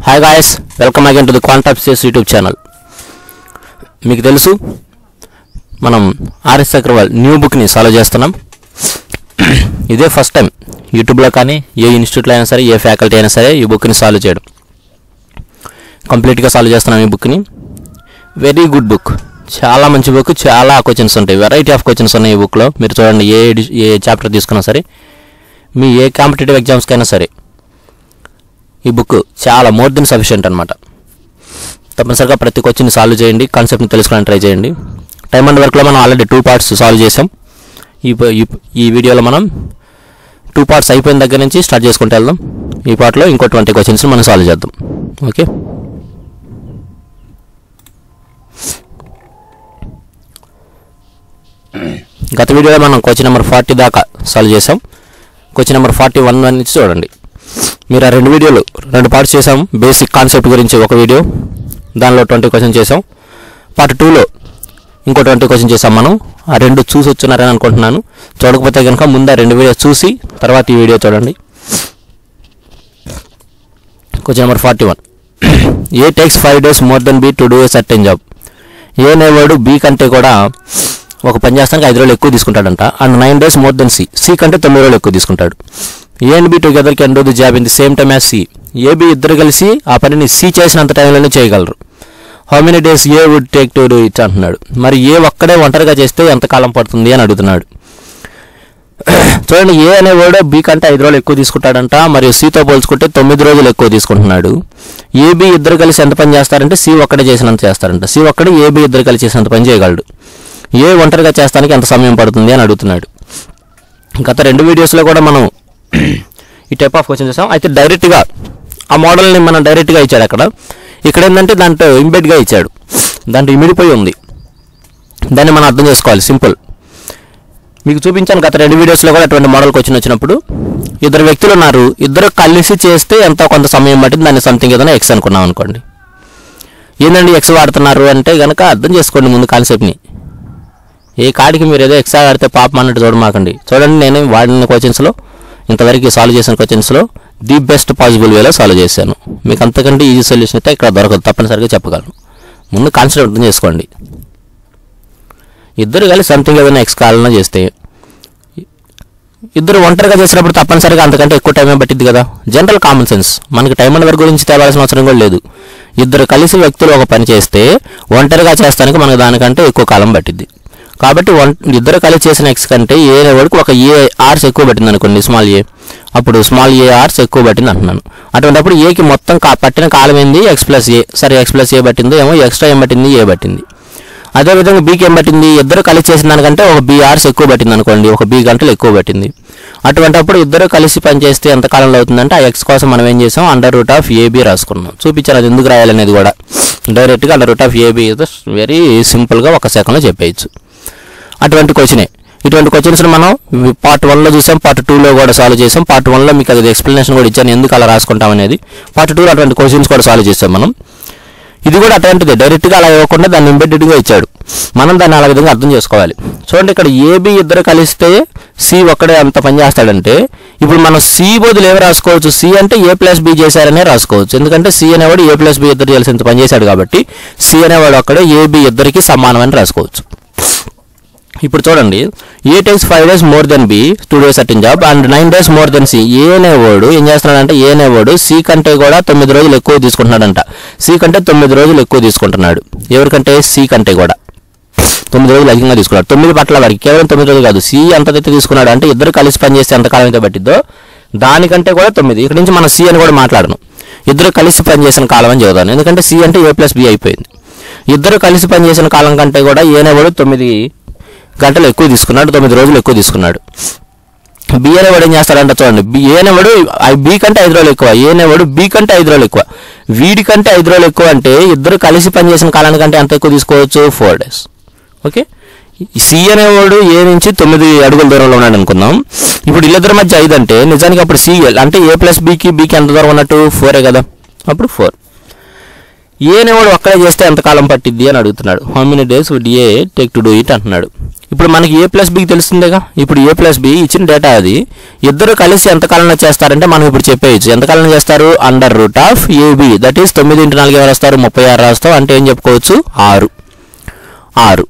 Hi guys welcome again to the Quantapsius YouTube channel మీకు తెలుసు మనం ఆర్ఎస్ అగ్రవాల్ న్యూ బుక్ని సాల్వ్ చేస్తున్నాం ఇదే ఫస్ట్ టైం యూట్యూబ్లో కానీ ఏ ఇన్స్టిట్యూట్లో అయినా సరే ఏ ఫ్యాకల్టీ అయినా సరే ఈ బుక్ని సాల్వ్ చేయడం కంప్లీట్గా సాల్వ్ చేస్తున్నాం ఈ బుక్ని వెరీ గుడ్ బుక్ చాలా మంచి బుక్ చాలా క్వశ్చన్స్ ఉంటాయి వెరైటీ ఆఫ్ క్వశ్చన్స్ ఉన్నాయి ఈ బుక్లో మీరు చూడండి ఏ ఎడి- ఏ చాప్టర్ తీసుకున్నా సరే మీ ఏ కాంపిటేటివ్ ఎగ్జామ్స్కైనా సరే ఈ బుక్ చాలా మోర్ దెన్ సఫిషియంట్ అనమాట తప్పనిసరిగా ప్రతి క్వశ్చన్ సాల్వ్ చేయండి కాన్సెప్ట్ని తెలుసుకోవడానికి ట్రై చేయండి టైమ్ అండ్ వర్క్లో మనం ఆల్రెడీ టూ పార్ట్స్ సాల్వ్ చేసాం ఈ ప- ఈ- ఈ వీడియోలో మనం టూ పార్ట్స్ అయిపోయిన దగ్గర నుంచి స్టార్ట్ చేసుకుంటూ వెళ్దాం ఈ పార్ట్లో ఇంకో ట్వంటీ క్వశ్చన్స్ మనం సాల్వ్ చేద్దాం ఓకే గత వీడియోలో మనం క్వశ్చన్ నెంబర్ ఫార్టీ దాకా సాల్వ్ చేసాం క్వశ్చన్ నెంబర్ ఫార్టీ వన్ నుంచి చూడండి మీరు ఆ రెండు వీడియోలు రెండు పార్ట్స్ చేసాం బేసిక్ కాన్సెప్ట్ గురించి ఒక వీడియో దానిలో ట్వంటీ క్వశ్చన్ చేసాం పార్ట్ టూలో ఇంకో ట్వంటీ క్వశ్చన్ చేసాం మనం ఆ రెండు చూసి వచ్చున్నారని అనుకుంటున్నాను చూడకపోతే కనుక ముందు ఆ రెండు వీడియోస్ చూసి తర్వాత ఈ వీడియో చూడండి question number forty one A takes five days more than B to do a certain job A అనేవాడు బీ కంటే కూడా ఒక పని చేస్తానికి ఐదు రోజులు ఎక్కువ తీసుకుంటాడంట and nine days more than C C కంటే తొమ్మిది రోజులు ఎక్కువ తీసుకుంటాడు A and B together can do the job in the same time as C A B ఇద్దరు కలిసి ఆ పనిని సి చేసినంత టైంలోనే చేయగలరు how many days A would take to do it అంటున్నాడు మరి ఏ ఒక్కడే ఒంటరిగా చేస్తే ఎంత కాలం పడుతుంది అని అడుగుతున్నాడు చూడండి ఏ అనేవాడు బి కంటే ఐదు రోజులు ఎక్కువ తీసుకుంటాడంట మరియు సితో పోల్చుకుంటే తొమ్మిది రోజులు ఎక్కువ తీసుకుంటున్నాడు ఏ బి ఇద్దరు కలిసి ఎంత పని చేస్తారంటే సి ఒక్కడే చేసినంత చేస్తారంట సి ఒక్కడే ఏ బి ఇద్దరు కలిసి చేసినంత పని చేయగలడు ఏ ఒంటరిగా చేస్తానికి ఎంత సమయం పడుతుంది అని అడుగుతున్నాడు గత రెండు వీడియోస్లో కూడా మనం ఈ టైప్ ఆఫ్ క్వశ్చన్ చేసాం అయితే డైరెక్ట్గా ఆ మోడల్ని మనం డైరెక్ట్గా ఇచ్చాడు అక్కడ ఇక్కడ ఏంటంటే దాంట్లో ఇంబెడ్గా ఇచ్చాడు దాంట్లో ఇమిడిపోయి ఉంది దాన్ని మనం అర్థం చేసుకోవాలి సింపుల్ మీకు చూపించాను గత రెండు వీడియోస్లో కూడా అటువంటి మోడల్ క్వశ్చన్ వచ్చినప్పుడు ఇద్దరు వ్యక్తులు ఉన్నారు ఇద్దరు కలిసి చేస్తే ఎంతో కొంత సమయం పట్టింది దాన్ని సంథింగ్ ఏదైనా ఎక్స్ అనుకున్నాం అనుకోండి ఏందండి ఎక్స్ వాడుతున్నారు అంటే కనుక అర్థం చేసుకోండి ముందు కాన్సెప్ట్ని ఏ కాడికి మీరు ఏదో ఎక్స్ట్రా ఆడితే పాపం అన్నట్టు చూడమాకండి చూడండి నేను వాడిన క్వశ్చన్స్లో ఇంతవరకు సాల్వ్ చేసిన క్వశ్చన్స్లో ది బెస్ట్ పాసిబుల్ వేలో సాల్వ్ చేశాను మీకు అంతకంటే ఈజీ సొల్యూషన్ అయితే ఇక్కడ దొరకదు తప్పనిసరిగా చెప్పగలను ముందు కాన్సెప్ట్ అర్థం చేసుకోండి ఇద్దరు కలిసి సంథింగ్ ఏదైనా ఎక్స్ కాలన చేస్తే ఇద్దరు ఒంటరిగా చేసినప్పుడు తప్పనిసరిగా అంతకంటే ఎక్కువ టైం పట్టింది కదా జనరల్ కామన్ సెన్స్ మనకి టైం అండ్ వర్క్ గురించి తేవాల్సిన అవసరం కూడా లేదు ఇద్దరు కలిసి వ్యక్తులు ఒక పని చేస్తే ఒంటరిగా చేస్తానికి మనకు దానికంటే ఎక్కువ కాలం పట్టింది కాబట్టి వన్ ఇద్దరు కలిసి చేసిన ఎక్స్ కంటే ఏ వరకు ఒక ఏ ఆర్స్ ఎక్కువ పట్టింది అనుకోండి స్మాల్ ఏ అప్పుడు స్మాల్ ఏ ఆర్స్ ఎక్కువ పట్టింది అంటున్నాను అటువంటిప్పుడు ఏకి మొత్తం కా పట్టిన కాలం ఏంది ఎక్స్ ప్లస్ ఏ సరే ఎక్స్ ప్లస్ ఏ పట్టిందో ఏమో ఎక్స్ట్రా ఏం పట్టింది ఏ పట్టింది అదేవిధంగా బీకి ఏం పట్టింది ఇద్దరు కలిసి చేసిన దానికంటే ఒక బీ ఆర్స్ ఎక్కువ పట్టింది అనుకోండి ఒక బీ గంటలు ఎక్కువ పట్టింది అటువంటిప్పుడు ఇద్దరు కలిసి పని చేస్తే ఎంత కాలంలో అవుతుందంటే ఆ ఎక్స్ కోసం మనం ఏం చేసాం అండర్ రూట్ ఆఫ్ ఏబీ రాసుకున్నాం చూపించాను అది ఎందుకు రాయాలనేది కూడా డైరెక్ట్గా under root of AB very సింపుల్గా ఒక సెకండ్లో చెప్పేయచ్చు అటువంటి క్వశ్చనే ఇటువంటి క్వశ్చన్స్ మనం పార్ట్ వన్లో చూసాం పార్ట్ టూలో కూడా సాల్వ్ చేసాం పార్ట్ వన్లో మీకు అది ఎక్స్ప్లెనేషన్ కూడా ఇచ్చాను ఎందుకు అలా రాసుకుంటాం అనేది పార్ట్ టూలో అటువంటి క్వశ్చన్స్ కూడా సాల్వ్ చేసాం మనం ఇది కూడా అటువంటిదే డైరెక్ట్గా అలా ఇవ్వకుండా దాన్ని ఇంబెడెడ్గా ఇచ్చాడు మనం దాన్ని అలా విధంగా అర్థం చేసుకోవాలి చూడండి ఇక్కడ ఏబి ఇద్దరు కలిస్తే సి ఒక్కడే అంత పని చేస్తాడంటే ఇప్పుడు మనం సి బదులు ఏమి రాసుకోవచ్చు సి అంటే ఏ ప్లస్ బి చేశారనే రాసుకోవచ్చు ఎందుకంటే సి అనేవాడు ఏ ప్లస్ బి ఇద్దరు చేయాల్సినంత పని చేశాడు కాబట్టి సి అనేవాడు ఒక్కడే ఏబి ఇద్దరికి సమానమని రాసుకోవచ్చు ఇప్పుడు చూడండి A takes five days more than B two days at job and nine days more than C A అనేవాడు ఏం చేస్తున్నాడంటే ఏ అనేవాడు సి కంటే కూడా తొమ్మిది రోజులు ఎక్కువ తీసుకుంటున్నాడంట సి కంటే తొమ్మిది రోజులు ఎక్కువ తీసుకుంటున్నాడు ఎవరికంటే సి కంటే కూడా తొమ్మిది రోజులు అధికంగా తీసుకున్నాడు తొమ్మిది పట్ల వారికి కేవలం తొమ్మిది రోజులు కాదు సి ఎంతైతే తీసుకున్నాడు అంటే ఇద్దరు కలిసి పనిచేస్తే ఎంత కాలం అయితే పట్టిద్దో దానికంటే కూడా తొమ్మిది ఇక్కడ నుంచి మనం సి అని కూడా మాట్లాడను ఇద్దరు కలిసి పనిచేసిన కాలం అని చదువుతాను ఎందుకంటే సి అంటే ఏ ప్లస్ బి అయిపోయింది ఇద్దరు కలిసి పనిచేసిన కాలం కంటే కూడా ఏనేవాడు తొమ్మిది గంటలు ఎక్కువ తీసుకున్నాడు తొమ్మిది రోజులు ఎక్కువ తీసుకున్నాడు బి అనేవాడు ఏం చేస్తాడంటే చూడండి బి ఏనేవాడు బి కంటే ఐదు రోజులు ఎక్కువ ఏనేవాడు బి కంటే ఐదు రోజులు ఎక్కువ వీడి కంటే ఐదు రోజులు ఎక్కువ అంటే ఇద్దరు కలిసి పనిచేసిన కాలానికంటే ఎంత ఎక్కువ తీసుకోవచ్చు ఫోర్ డేస్ ఓకే సి అనేవాడు ఏ నుంచి తొమ్మిది అడుగుల దూరంలో ఉన్నాడు అనుకుందాం ఇప్పుడు వీళ్ళిద్దరి మధ్య ఐదు అంటే నిజానికి అప్పుడు సి అంటే ఏ ప్లస్ బీకి బీకి ఎంత దూరం ఉన్నట్టు ఫోరే కదా అప్పుడు ఫోర్ ఏ అనేవాడు ఒక్కడే చేస్తే ఎంతకాలం పట్టిద్ది అని అడుగుతున్నాడు how many days would A take to do it అంటున్నాడు ఇప్పుడు మనకి ఏ ప్లస్ బికి తెలుస్తుందేగా ఇప్పుడు ఏ ప్లస్ బి ఇచ్చిన డేటా అది ఇద్దరు కలిసి ఎంతకాలంలో చేస్తారంటే మనం ఇప్పుడు చెప్పేయచ్చు ఎంతకాలంలో చేస్తారు under root of AB that is తొమ్మిది ఇంటి నాలుగు ఎవరు వస్తారు ముప్పై ఆరు రాస్తాం అంటే ఏం చెప్పుకోవచ్చు ఆరు ఆరు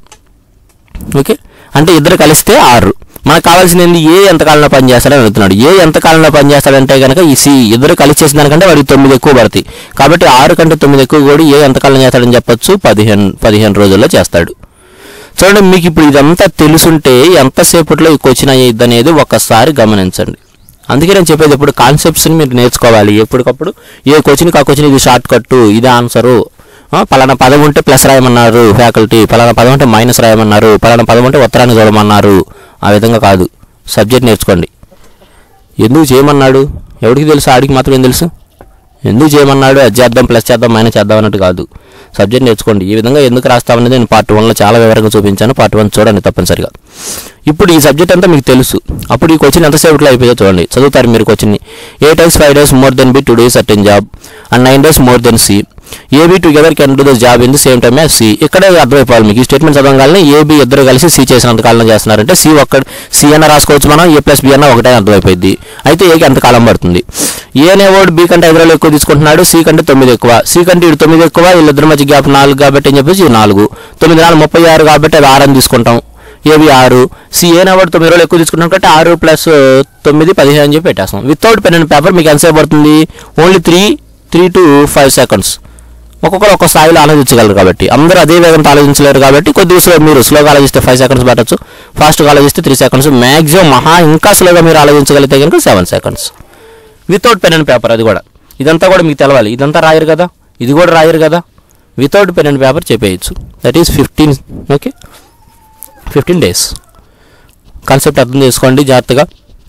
ఓకే అంటే ఇద్దరు కలిస్తే ఆరు మనకు కావాల్సింది ఏ ఎంతకాలంలో పనిచేస్తాడని అడుగుతున్నాడు ఏ ఎంతకాలంలో పనిచేస్తాడంటే కనుక ఈ సి ఇద్దరు కలిసి చేసిన దానికంటే వాడికి తొమ్మిది ఎక్కువ పడతాయి కాబట్టి ఆరు కంటే తొమ్మిది ఎక్కువ కూడా ఏ ఎంతకాలం చేస్తాడని చెప్పొచ్చు పదిహేను పదిహేను రోజుల్లో చేస్తాడు చూడండి మీకు ఇప్పుడు ఇదంతా తెలుసుంటే ఎంతసేపట్లో ఈ క్వశ్చన్ అయ్యేది అనేది ఒక్కసారి గమనించండి అందుకే నేను చెప్పేది ఇప్పుడు కాన్సెప్ట్స్ని మీరు నేర్చుకోవాలి ఎప్పటికప్పుడు ఏ క్వశ్చన్కి ఆ క్వశ్చన్ ఇది షార్ట్ కట్ ఇది ఆన్సరు ఆ, పలానా పదం ఉంటే ప్లస్ రాయమన్నారు ఫ్యాకల్టీ పలానా పదం ఉంటే మైనస్ రాయమన్నారు పలానా పదం ఉంటే ఉత్తరాన్ని చూడమన్నారు ఆ విధంగా కాదు సబ్జెక్ట్ నేర్చుకోండి ఎందుకు చేయమన్నాడు ఎవరికి తెలుసు ఆడికి మాత్రం ఏం తెలుసు ఎందుకు చేయమన్నాడు అది చేద్దాం ప్లస్ చేద్దాం మైనస్ చేద్దాం అన్నట్టు కాదు సబ్జెక్ట్ నేర్చుకోండి ఈ విధంగా ఎందుకు రాస్తామనేది నేను పార్ట్ వన్లో చాలా వివరంగా చూపించాను పార్ట్ వన్ చూడండి తప్పనిసరిగా ఇప్పుడు ఈ సబ్జెక్ట్ అంతా మీకు తెలుసు అప్పుడు ఈ క్వశ్చన్ ఎంతసేపట్లో అయిపోయో చూడండి చదువుతారు మీరు క్వశ్చన్ని A times five days more than B two days attend job and nine days more than C AB together can do the job in the same time as C ఇక్కడే అర్థమైపోవాలి మీకు ఈ స్టేట్మెంట్ చదవగానే ఏబీ ఇద్దరు కలిసి C చేసినంత కాలం చేస్తున్నారంటే C ఒక్క C అన్న రాసుకోవచ్చు మనం ఏ ప్లస్ బి అన్న ఒకటే అర్థమైపోయింది అయితే ఏకి ఎంత కాలం పడుతుంది ఏ అనే వర్డ్ బి కంటే ఐదు రోజులు ఎక్కువ తీసుకుంటున్నాడు సి కంటే తొమ్మిది ఎక్కువ సి కంటే ఇటు తొమ్మిది ఎక్కువ వీళ్ళిద్దరి మధ్య గ్యాప్ నాలుగు కాబట్టి అని చెప్పేసి ఇది నాలుగు తొమ్మిది నాలుగు ముప్పై ఆరు కాబట్టి అది ఆరు అని తీసుకుంటాం ఏవి ఆరు సి ఏ నెంబర్ తొమ్మిది రోజులు ఎక్కువ తీసుకున్నాం కాబట్టి ఆరు ప్లస్ తొమ్మిది పదిహేను అని చెప్పి పెట్టేస్తాం వితౌట్ పెన్ అండ్ పేపర్ మీకు ఎంతసేపు పడుతుంది only three three to five seconds ఒక్కొక్కరు ఒక్క స్థాయిలో ఆలోచించగలరు కాబట్టి అందరూ అదే వేగంతో ఆలోచించలేరు కాబట్టి కొద్దిగా స్లో మీరు స్లోగా ఆలోచిస్తే ఫైవ్ సెకండ్స్ పట్టచ్చు ఫాస్ట్గా ఆలోచిస్తే త్రీ సెకండ్స్ మ్యాక్సిమం మహా ఇంకా స్లోగా మీరు ఆలోచించగలిగితే కనుక seven seconds without pen and paper అది కూడా ఇదంతా కూడా మీకు తెలవాలి ఇదంతా రాయరు కదా ఇది కూడా రాయరు కదా వితౌట్ పెన్ అండ్ పేపర్ చెప్పేయచ్చు that is fifteen okay fifteen days concept అర్థం చేసుకోండి జాగ్రత్తగా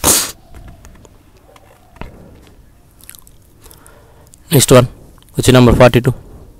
నెక్స్ట్ వన్ వచ్చి number forty two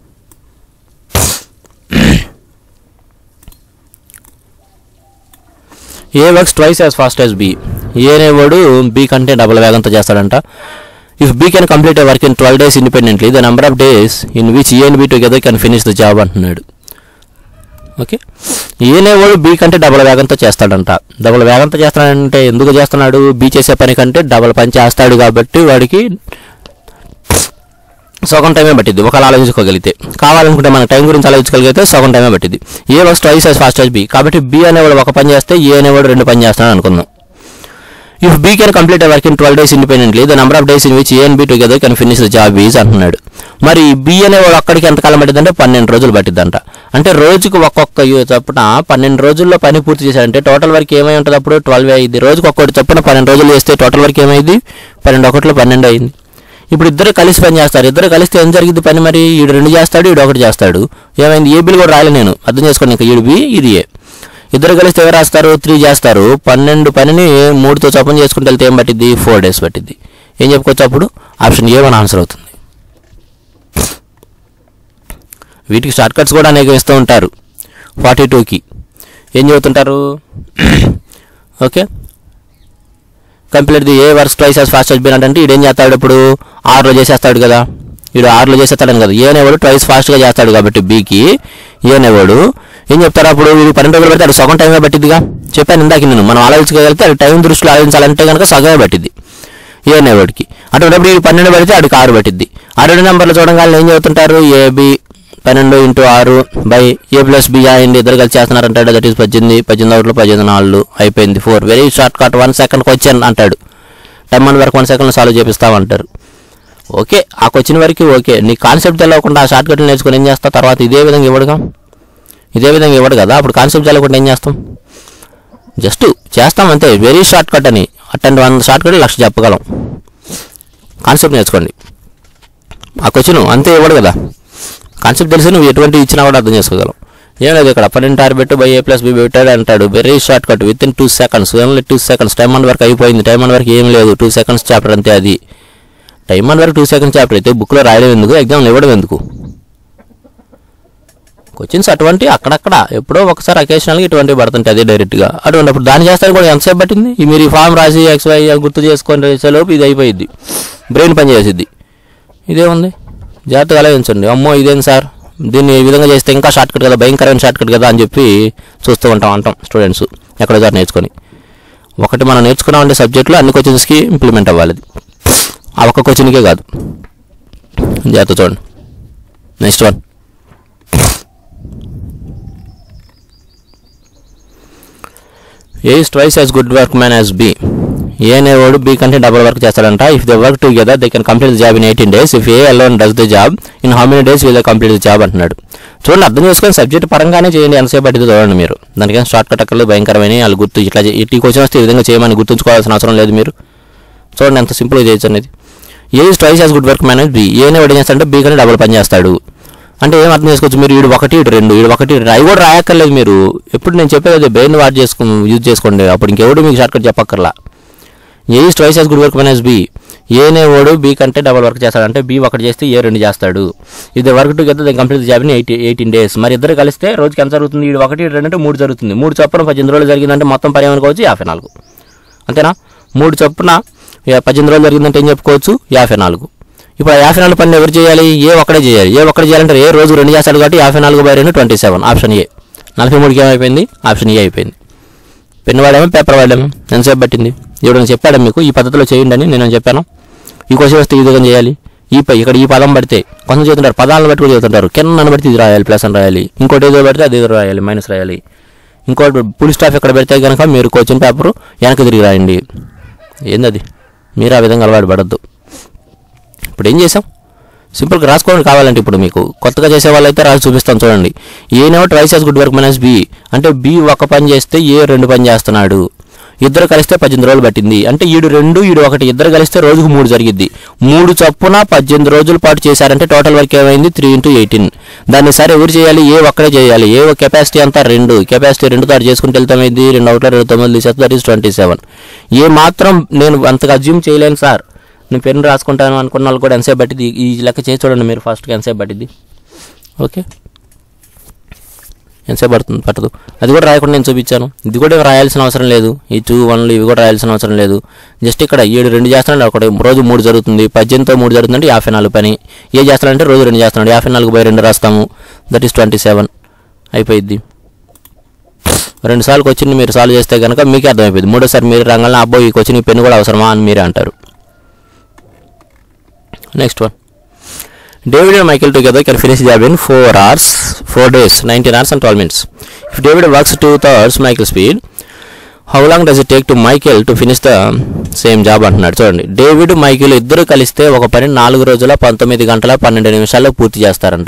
A works twice as fast as B A అనేవాడు బి కంటే డబుల్ వేగంతో చేస్తాడంట if B can complete a work in twelve days independently the number of days in which A and B together can finish the job అంటున్నాడు okay ఏనేవాడు B కంటే double వేగంతో చేస్తాడంట double వేగంతో చేస్తాడంటే ఎందుకు చేస్తున్నాడు బి చేసే పని కంటే డబుల్ పని చేస్తాడు కాబట్టి వాడికి సగం టైమే పట్టింది ఒకళ్ళు ఆలోచించుకోగలిగితే కావాలనుకుంటే మన టైం గురించి ఆలోచించగలిగితే సగం టైమే పట్టింది A works twice as fast as B కాబట్టి బి అనేవాడు ఒక పని చేస్తే ఏ అనేవాడు రెండు పని చేస్తాడు అనుకుందాం if B can complete a work in twelve days independently the number of days in which A and B together can finish the job is అంటున్నాడు మరి బి అనేవాడు అక్కడికి ఎంతకాలం పట్టిందంటే పన్నెండు రోజులు పట్టిద్దంట అంటే రోజుకు ఒక్కొక్క యు- చొప్పున పన్నెండు రోజుల్లో పని పూర్తి చేశాడంటే టోటల్ వర్క్ ఏమై ఉంటుంది అప్పుడు ట్వెల్వ్ అయ్యింది రోజుకు ఒక్కటి చొప్పున పన్నెండు రోజులు చేస్తే టోటల్ వర్క్ ఏమైంది పన్నెండు ఒకటిలో పన్నెండు అయింది ఇప్పుడు ఇద్దరు కలిసి పని చేస్తారు ఇద్దరు కలిస్తే ఏం జరిగింది పని మరి ఈడు రెండు చేస్తాడు ఈడు ఒకటి చేస్తాడు ఏమైంది ఏ బిల్ కూడా రాయలే నేను అర్థం చేసుకోండి ఇంకా ఈడు బి ఇది ఏ ఇద్దరు కలిస్తే ఎవరు రాస్తారు త్రీ చేస్తారు పన్నెండు పనిని మూడుతో చొప్పున చేసుకుంటూ వెళ్తే ఏం పట్టిద్ది ఫోర్ డేస్ పట్టిద్ది ఏం చెప్పుకోవచ్చు అప్పుడు ఆప్షన్ ఏ వన్ ఆన్సర్ అవుతుంది వీటికి షార్ట్ కట్స్ కూడా అనేక ఇస్తూ ఉంటారు ఫార్టీ టూకి ఏం చెబుతుంటారు okay complete the A works twice as fast as బీన్ అంటే ఈడు ఏం చేస్తాడు ఇప్పుడు ఆరులో చేసేస్తాడు కదా ఈడు ఆరులో చేసేస్తాడని కదా ఏ అనేవాడు ట్వైస్ ఫాస్ట్గా చేస్తాడు కాబట్టి బీకి ఏ అనేవాడు ఏం చెప్తారు అప్పుడు వీడు పన్నెండు రోజులు పెడితే అది సగం టైమే పట్టిద్దిగా చెప్పాను ఇందాక నేను మనం ఆలోచించగలిగితే అది టైం దృష్టిలో ఆలోచించాలంటే కనుక సగమే పట్టిద్ది ఏ అనేవాడికి అటువంటిప్పుడు ఈ పన్నెండు పడితే ఆడికి ఆరు పట్టిద్ది ఆ రెండు నెంబర్లు చూడగానే ఏం చెబుతుంటారు ఏబి పన్నెండు ఇంటూ ఆరు బై ఏ ప్లస్ బి అండి ఇద్దరు కలిసి చేస్తున్నారంటాడు దట్ ఈస్ పద్దెనిమిది పద్దెనిమిది ఒకటిలో పద్దెనిమిది నాలుగు అయిపోయింది four very short cut one సెకండ్కి వచ్చాను అంటాడు టెన్ వన్ వరకు వన్ సెకండ్లో సాల్వ్ చేపిస్తామంటారు ఓకే ఆ క్వశ్చన్ వరకు ఓకే నీ కాన్సెప్ట్ తెలవకుండా ఆ షార్ట్ కట్లు నేర్చుకుని ఏం చేస్తావు తర్వాత ఇదే విధంగా ఇవ్వడుగా ఇదే విధంగా ఇవ్వడు కదా అప్పుడు కాన్సెప్ట్ తెలవకుండా ఏం చేస్తాం జస్ట్ చేస్తాం అంతే వెరీ షార్ట్ కట్ అని అటెండ్ వన్ షార్ట్ కట్ లక్ష చెప్పగలం కాన్సెప్ట్ నేర్చుకోండి ఆ క్వశ్చన్ అంతే ఇవ్వడు కదా కాన్సెప్ట్ తెలిసి నువ్వు ఎటువంటి ఇచ్చినా కూడా అర్థం చేసుకోగలం ఏం లేదు ఇక్కడ పన్నెండు ఆరు పెట్టు బై ఏ ప్లస్ బి పెట్టాడు అంటాడు very short cut within two seconds only two seconds time one వరకు అయిపోయింది టైం వన్ వరకు ఏం లేదు టూ సెకండ్స్ చాప్టర్ అంతే అది టైం వన్ వరకు టూ సెకండ్స్ చాప్టర్ అయితే బుక్లో రాయడం ఎందుకు ఎగ్జామ్లో ఇవ్వడం ఎందుకు క్వశ్చన్స్ అటువంటి అక్కడక్కడ ఎప్పుడో ఒకసారి అకేషనల్గా ఇటువంటివి పడుతుంటాయి అదే డైరెక్ట్గా అటువంటిప్పుడు దాన్ని చేస్తాను కూడా ఎంతసేపు పట్టింది ఈ మీరు ఈ ఫామ్ రాసి ఎక్స్వై గుర్తు చేసుకొని చేసేలోపు ఇది అయిపోయింది బ్రెయిన్ పని చేసిద్ది ఇదేముంది జాగ్రత్తగా ఆలోచించండి అమ్మో ఇదేం సార్ దీన్ని ఈ విధంగా చేస్తే ఇంకా షార్ట్ కట్ కదా భయంకరమైన షార్ట్ కట్ కదా అని చెప్పి చూస్తూ ఉంటాం అంటాం స్టూడెంట్స్ ఎక్కడో దగ్గర నేర్చుకొని ఒకటి మనం నేర్చుకున్నామంటే సబ్జెక్టులో అన్ని క్వశ్చన్స్కి ఇంప్లిమెంట్ అవ్వాలి అది. ఆ ఒక్క క్వశ్చన్కే కాదు జాగ్రత్త చూడండి next one A is twice as good workman as B A అనేవాడు బి కంటే డబుల్ వర్క్ చేస్తాడంట if they work together they can complete the job in eighteen days if A alone does the job in how many days will complete the job అంటున్నాడు చూడండి అర్థం చేసుకొని subject పరంగానే చేయండి ఎంతసేపు పట్టింది చూడండి మీరు దానికేం షార్ట్ కట్ అక్కర్లేదు భయంకరమైన వాళ్ళు గుర్తు ఇట్లా చే- ఈ క్వశ్చన్ వస్తే ఈ విధంగా చేయమని గుర్తుంచుకోవాల్సిన అవసరం లేదు మీరు చూడండి ఎంత సింపుల్గా చేయొచ్చు అనేది A is twice as good workman B ఏనే వాడు ఏం చేస్తాడంటే బి కంటే డబుల్ పని చేస్తాడు అంటే ఏం అర్థం చేసుకోవచ్చు మీరు ఈడు ఒకటి ఇటు రెండు ఈడు ఒకటి ఇటు అవి కూడా రాయక్కర్లేదు మీరు ఎప్పుడు నేను చెప్పేది అదే బ్రెయిన్ వాడ్ చేసుకో యూజ్ చేసుకోండి అప్పుడు ఇంకెవడు మీకు షార్ట్ కట్ చెప్పక్కర్లా A is twice as good workman as B ఏనే వాడు బి కంటే డబుల్ వర్క్ చేస్తాడు అంటే బి ఒకటి చేస్తే ఏ రెండు చేస్తాడు ఇది work together then complete job in eighty eighteen days మరి ఇద్దరు కలిస్తే రోజుకి ఎంత జరుగుతుంది ఈడు ఒకటి ఈడు రెండు అంటే మూడు జరుగుతుంది మూడు చొప్పున పద్దెనిమిది రోజులు జరిగిందంటే మొత్తం పని ఏమనుకోవచ్చు యాభై నాలుగు అంతేనా మూడు చొప్పున యా- పద్దెనిమిది రోజులు జరిగిందంటే ఏం చెప్పుకోవచ్చు యాభై నాలుగు ఇప్పుడు ఆ యాభై నాలుగు పని ఎవరు చేయాలి ఏ ఒక్కడే చేయాలి ఏ ఒక్కడే చేయాలంటే ఏ రోజు రెండు చేస్తాడు కాబట్టి యాభై నాలుగు బై రెండు ట్వంటీ సెవెన్ ఆప్షన్ ఏ నలభై మూడుకి ఏమైపోయింది ఆప్షన్ ఏ అయిపోయింది పెన్ వాడాము పేపర్ వాడాము ఎంతసేపు పట్టింది ఎవడైనా చెప్పాడు మీకు ఈ పద్ధతిలో చేయండి అని నేను చెప్పాను ఈ క్వశ్చన్ వస్తే ఈ విధంగా చేయాలి ఈ ప- ఇక్కడ ఈ పదం పడితే కొంత చేస్తుంటారు పదాలను బట్టి కూడా చేస్తుంటారు కింద పడితే ఇది రాయాలి ప్లస్ అని రాయాలి ఇంకోటి ఏదో పెడితే అది ఏదో రాయాలి మైనస్ రాయాలి ఇంకోటి పులి స్టాఫ్ ఎక్కడ పెడితే కనుక మీరు క్వశ్చన్ పేపర్ వెనక్కి తిరిగి రాయండి ఏందది మీరు ఆ విధంగా అలవాటు పడద్దు ఇప్పుడు ఏం చేసాం సింపుల్గా రాసుకోవడం కావాలంటే ఇప్పుడు మీకు కొత్తగా చేసే వాళ్ళైతే రాసి చూపిస్తాను చూడండి ఏనేమో twice as good work minus B అంటే బి ఒక పని చేస్తే ఏ రెండు పని చేస్తున్నాడు ఇద్దరు కలిస్తే పద్దెనిమిది రోజులు పట్టింది అంటే ఈడు రెండు ఈడు ఒకటి ఇద్దరు కలిస్తే రోజుకు మూడు జరిగిద్ది మూడు చొప్పున పద్దెనిమిది రోజుల పాటు చేశారంటే టోటల్ వర్క్ ఏమైంది త్రీ ఇంటూ ఎయిటీన్ దాన్ని సరే ఎవరు చేయాలి ఏ ఒక్కడే చేయాలి ఏ కెపాసిటీ అంతా రెండు కెపాసిటీ రెండు తాడు చేసుకుంటే వెళ్తామైంది రెండు ఒకటి రెండు తొమ్మిది తీసేస్తే దట్ ఈస్ ట్వంటీ సెవెన్ ఏ మాత్రం నేను అంతగా అజ్యూమ్ చేయలేను సార్ నేను పెన్ను రాసుకుంటాను అనుకున్న వాళ్ళు కూడా ఎంతసేపు పట్టింది ఈ లెక్క చేసి చూడండి మీరు ఫస్ట్గా ఎంతసేపు పట్టింది ఓకే ఎంతసేపు పడుతుంది పట్టదు అది కూడా రాయకుండా నేను చూపించాను ఇది కూడా రాయాల్సిన అవసరం లేదు ఈ టూ వన్లు ఇవి కూడా రాయాల్సిన అవసరం లేదు జస్ట్ ఇక్కడ ఏడు రెండు చేస్తున్నాడు ఒకటి రోజు మూడు జరుగుతుంది పద్దెనిమిదితో మూడు జరుగుతుందంటే యాభై నాలుగు పని ఏ చేస్తాడంటే రోజు రెండు చేస్తున్నాడు యాభై నాలుగు బై రెండు రాస్తాము దట్ ఈస్ ట్వంటీ సెవెన్ అయిపోయింది రెండు సార్లు క్వశ్చన్ మీరు సాల్వ్ చేస్తే కనుక మీకే అర్థమైపోయింది మూడోసారి మీరు రంగంలో అబ్బో ఈ క్వశ్చన్ ఈ పెన్ను కూడా అవసరమా అని మీరే అంటారు next one David and Michael together can finish the job in 4 hours, 4 days, 19 hours and 12 minutes. If David works two thirds Michael's speed, how long does it take to Michael to finish the same job అంటున్నాడు చూడండి David Michael ఇద్దరు కలిస్తే ఒక పని నాలుగు రోజుల పంతొమ్మిది గంటల పన్నెండు నిమిషాల్లో పూర్తి చేస్తారంట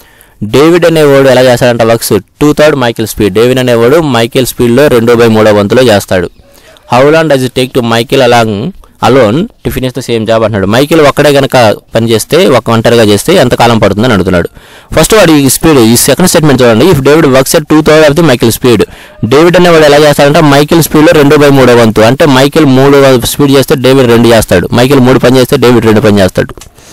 డేవిడ్ అనేవాడు ఎలా చేస్తాడంట works two third Michael speed David అనేవాడు మైకిల్ స్పీడ్లో రెండు బై మూడో వంతులో చేస్తాడు how long does it take to Michael along alone to finish the same job అంటున్నాడు మైకిల్ ఒక్కడే గనక పని చేస్తే ఒక ఒంటరిగా చేస్తే ఎంత కాలం పడుతుందని అడుగుతున్నాడు ఫస్ట్ వాడి ఈ స్పీడ్ ఈ సెకండ్ స్టేట్మెంట్ చూడండి if David works at two third of the Michael speed David అనేవాడు ఎలా చేస్తాడంటే మైకిల్ స్పీడ్లో రెండు బై మూడో వంతు అంటే మైకిల్ మూడు స్పీడ్ చేస్తే డేవిడ్ రెండు చేస్తాడు మైకిల్ మూడు పని చేస్తే డేవిడ్ రెండు పని చేస్తాడు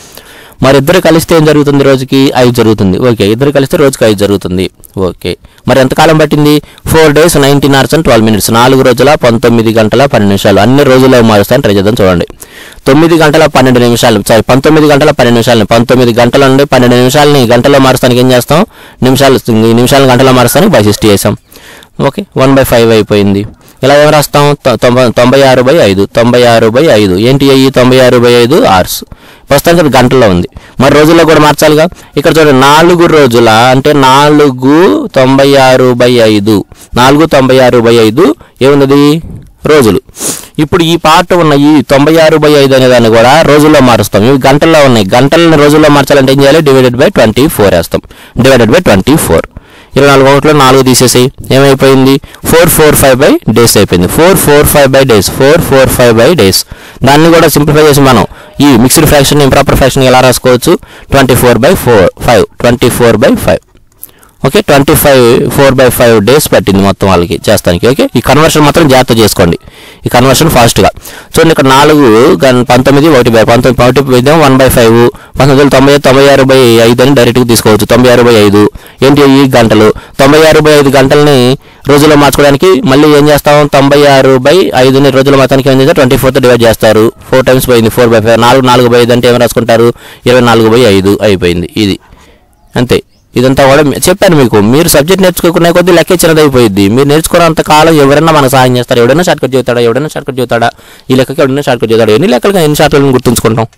మరి ఇద్దరు కలిస్తే ఏం జరుగుతుంది రోజుకి ఐదు జరుగుతుంది ఓకే ఇద్దరు కలిస్తే రోజుకి ఐదు జరుగుతుంది ఓకే మరి ఎంతకాలం పట్టింది four days nineteen hours and twelve minutes నాలుగు రోజుల పంతొమ్మిది గంటల పన్నెండు నిమిషాలు అన్ని రోజుల్లో మారుస్తాను ట్రై చేద్దాం చూడండి తొమ్మిది గంటల పన్నెండు నిమిషాలు సారీ పంతొమ్మిది గంటల పన్నెండు నిమిషాలని పంతొమ్మిది గంటల నుండి పన్నెండు నిమిషాలని గంటల్లో మారుస్తానికి ఏం చేస్తాం నిమిషాలు ఈ నిమిషాలను గంటల్లో మారుస్తానికి బై సిక్స్టీ చేసాం ఓకే వన్ బై ఫైవ్ అయిపోయింది ఇలా ఏం రాస్తాం తొ- తొంభై తొంభై ఆరు బై ఐదు తొంభై ఆరు బై ఐదు ఏంటి అయ్యి తొంభై ఆరు బై ఐదు ఆర్స్ ప్రస్తుతానికి అది గంటల్లో ఉంది మరి రోజుల్లో కూడా మార్చాలిగా ఇక్కడ చూడండి నాలుగు రోజుల అంటే నాలుగు తొంభై ఆరు బై ఐదు నాలుగు తొంభై ఆరు బై ఐదు ఏమున్నది రోజులు ఇప్పుడు ఈ పార్ట్ ఉన్న ఈ తొంభై ఆరు బై ఐదు అనే దాన్ని కూడా రోజుల్లో మారుస్తాం ఇవి గంటల్లో ఉన్నాయి గంటలను రోజుల్లో మార్చాలంటే ఏం చేయాలి డివైడెడ్ బై ట్వంటీ ఫోర్ వేస్తాం డివైడెడ్ బై ట్వంటీ ఫోర్ ఇరవై నాలుగు ఒకటిలో నాలుగు తీసేసి ఏమైపోయింది four four five by days అయిపోయింది four four five by days four four five by days దాన్ని కూడా సింప్లిఫై చేసి మనం ఈ మిక్స్డ్ ఫ్రాక్షన్ ఇంప్రాపర్ ఫ్రాక్షన్ ఎలా రాసుకోవచ్చు twenty four by four five twenty four by five okay twenty five four by five days పట్టింది మొత్తం వాళ్ళకి చేస్తానికి ఓకే ఈ కన్వర్షన్ మాత్రం జాగ్రత్త చేసుకోండి ఈ కన్వర్షన్ ఫాస్ట్గా చూడండి ఇక్కడ నాలుగు గన్ పంతొమ్మిది ఒకటి బై పంతొమ్మిది ఒకటి బై వన్ బై ఫైవ్ పంతొమ్మిది వందల తొంభై తొంభై ఆరు బై ఐదు అని డైరెక్ట్గా తీసుకోవచ్చు తొంభై ఆరు బై ఐదు ఏంటి ఈ గంటలు తొంభై ఆరు బై ఐదు గంటల్ని రోజుల్లో మార్చుకోవడానికి మళ్ళీ ఏం చేస్తాం తొంభై ఆరు బై ఐదుని రోజుల మొత్తానికి ఏం చేస్తే ట్వంటీ ఫోర్తో డివైడ్ చేస్తారు ఫోర్ టైమ్స్ పోయింది ఫోర్ బై ఫైవ్ నాలుగు నాలుగు బై ఐదు అంటే ఏం రాసుకుంటారు ఇరవై నాలుగు బై ఐదు అయిపోయింది ఇది అంతే ఇదంతా కూడా మీ- చెప్పాను మీకు మీరు సబ్జెక్ట్ నేర్చుకోకునే కొద్దీ లెక్కే చిన్నదైపోయింది మీరు నేర్చుకున్నంత కాలం ఎవరైనా మనకు సహాయం చేస్తారు ఎవడైనా షార్ట్ కట్ చెబుతాడా ఎవడైనా షార్ట్ కట్ చెబుతాడా ఈ లెక్కకి ఎవడైనా షార్ట్ కట్ చెబుతాడు ఎన్ని లెక్కలుగా ఎన్ని షార్ట్లను గుర్తుంచుకుంటాం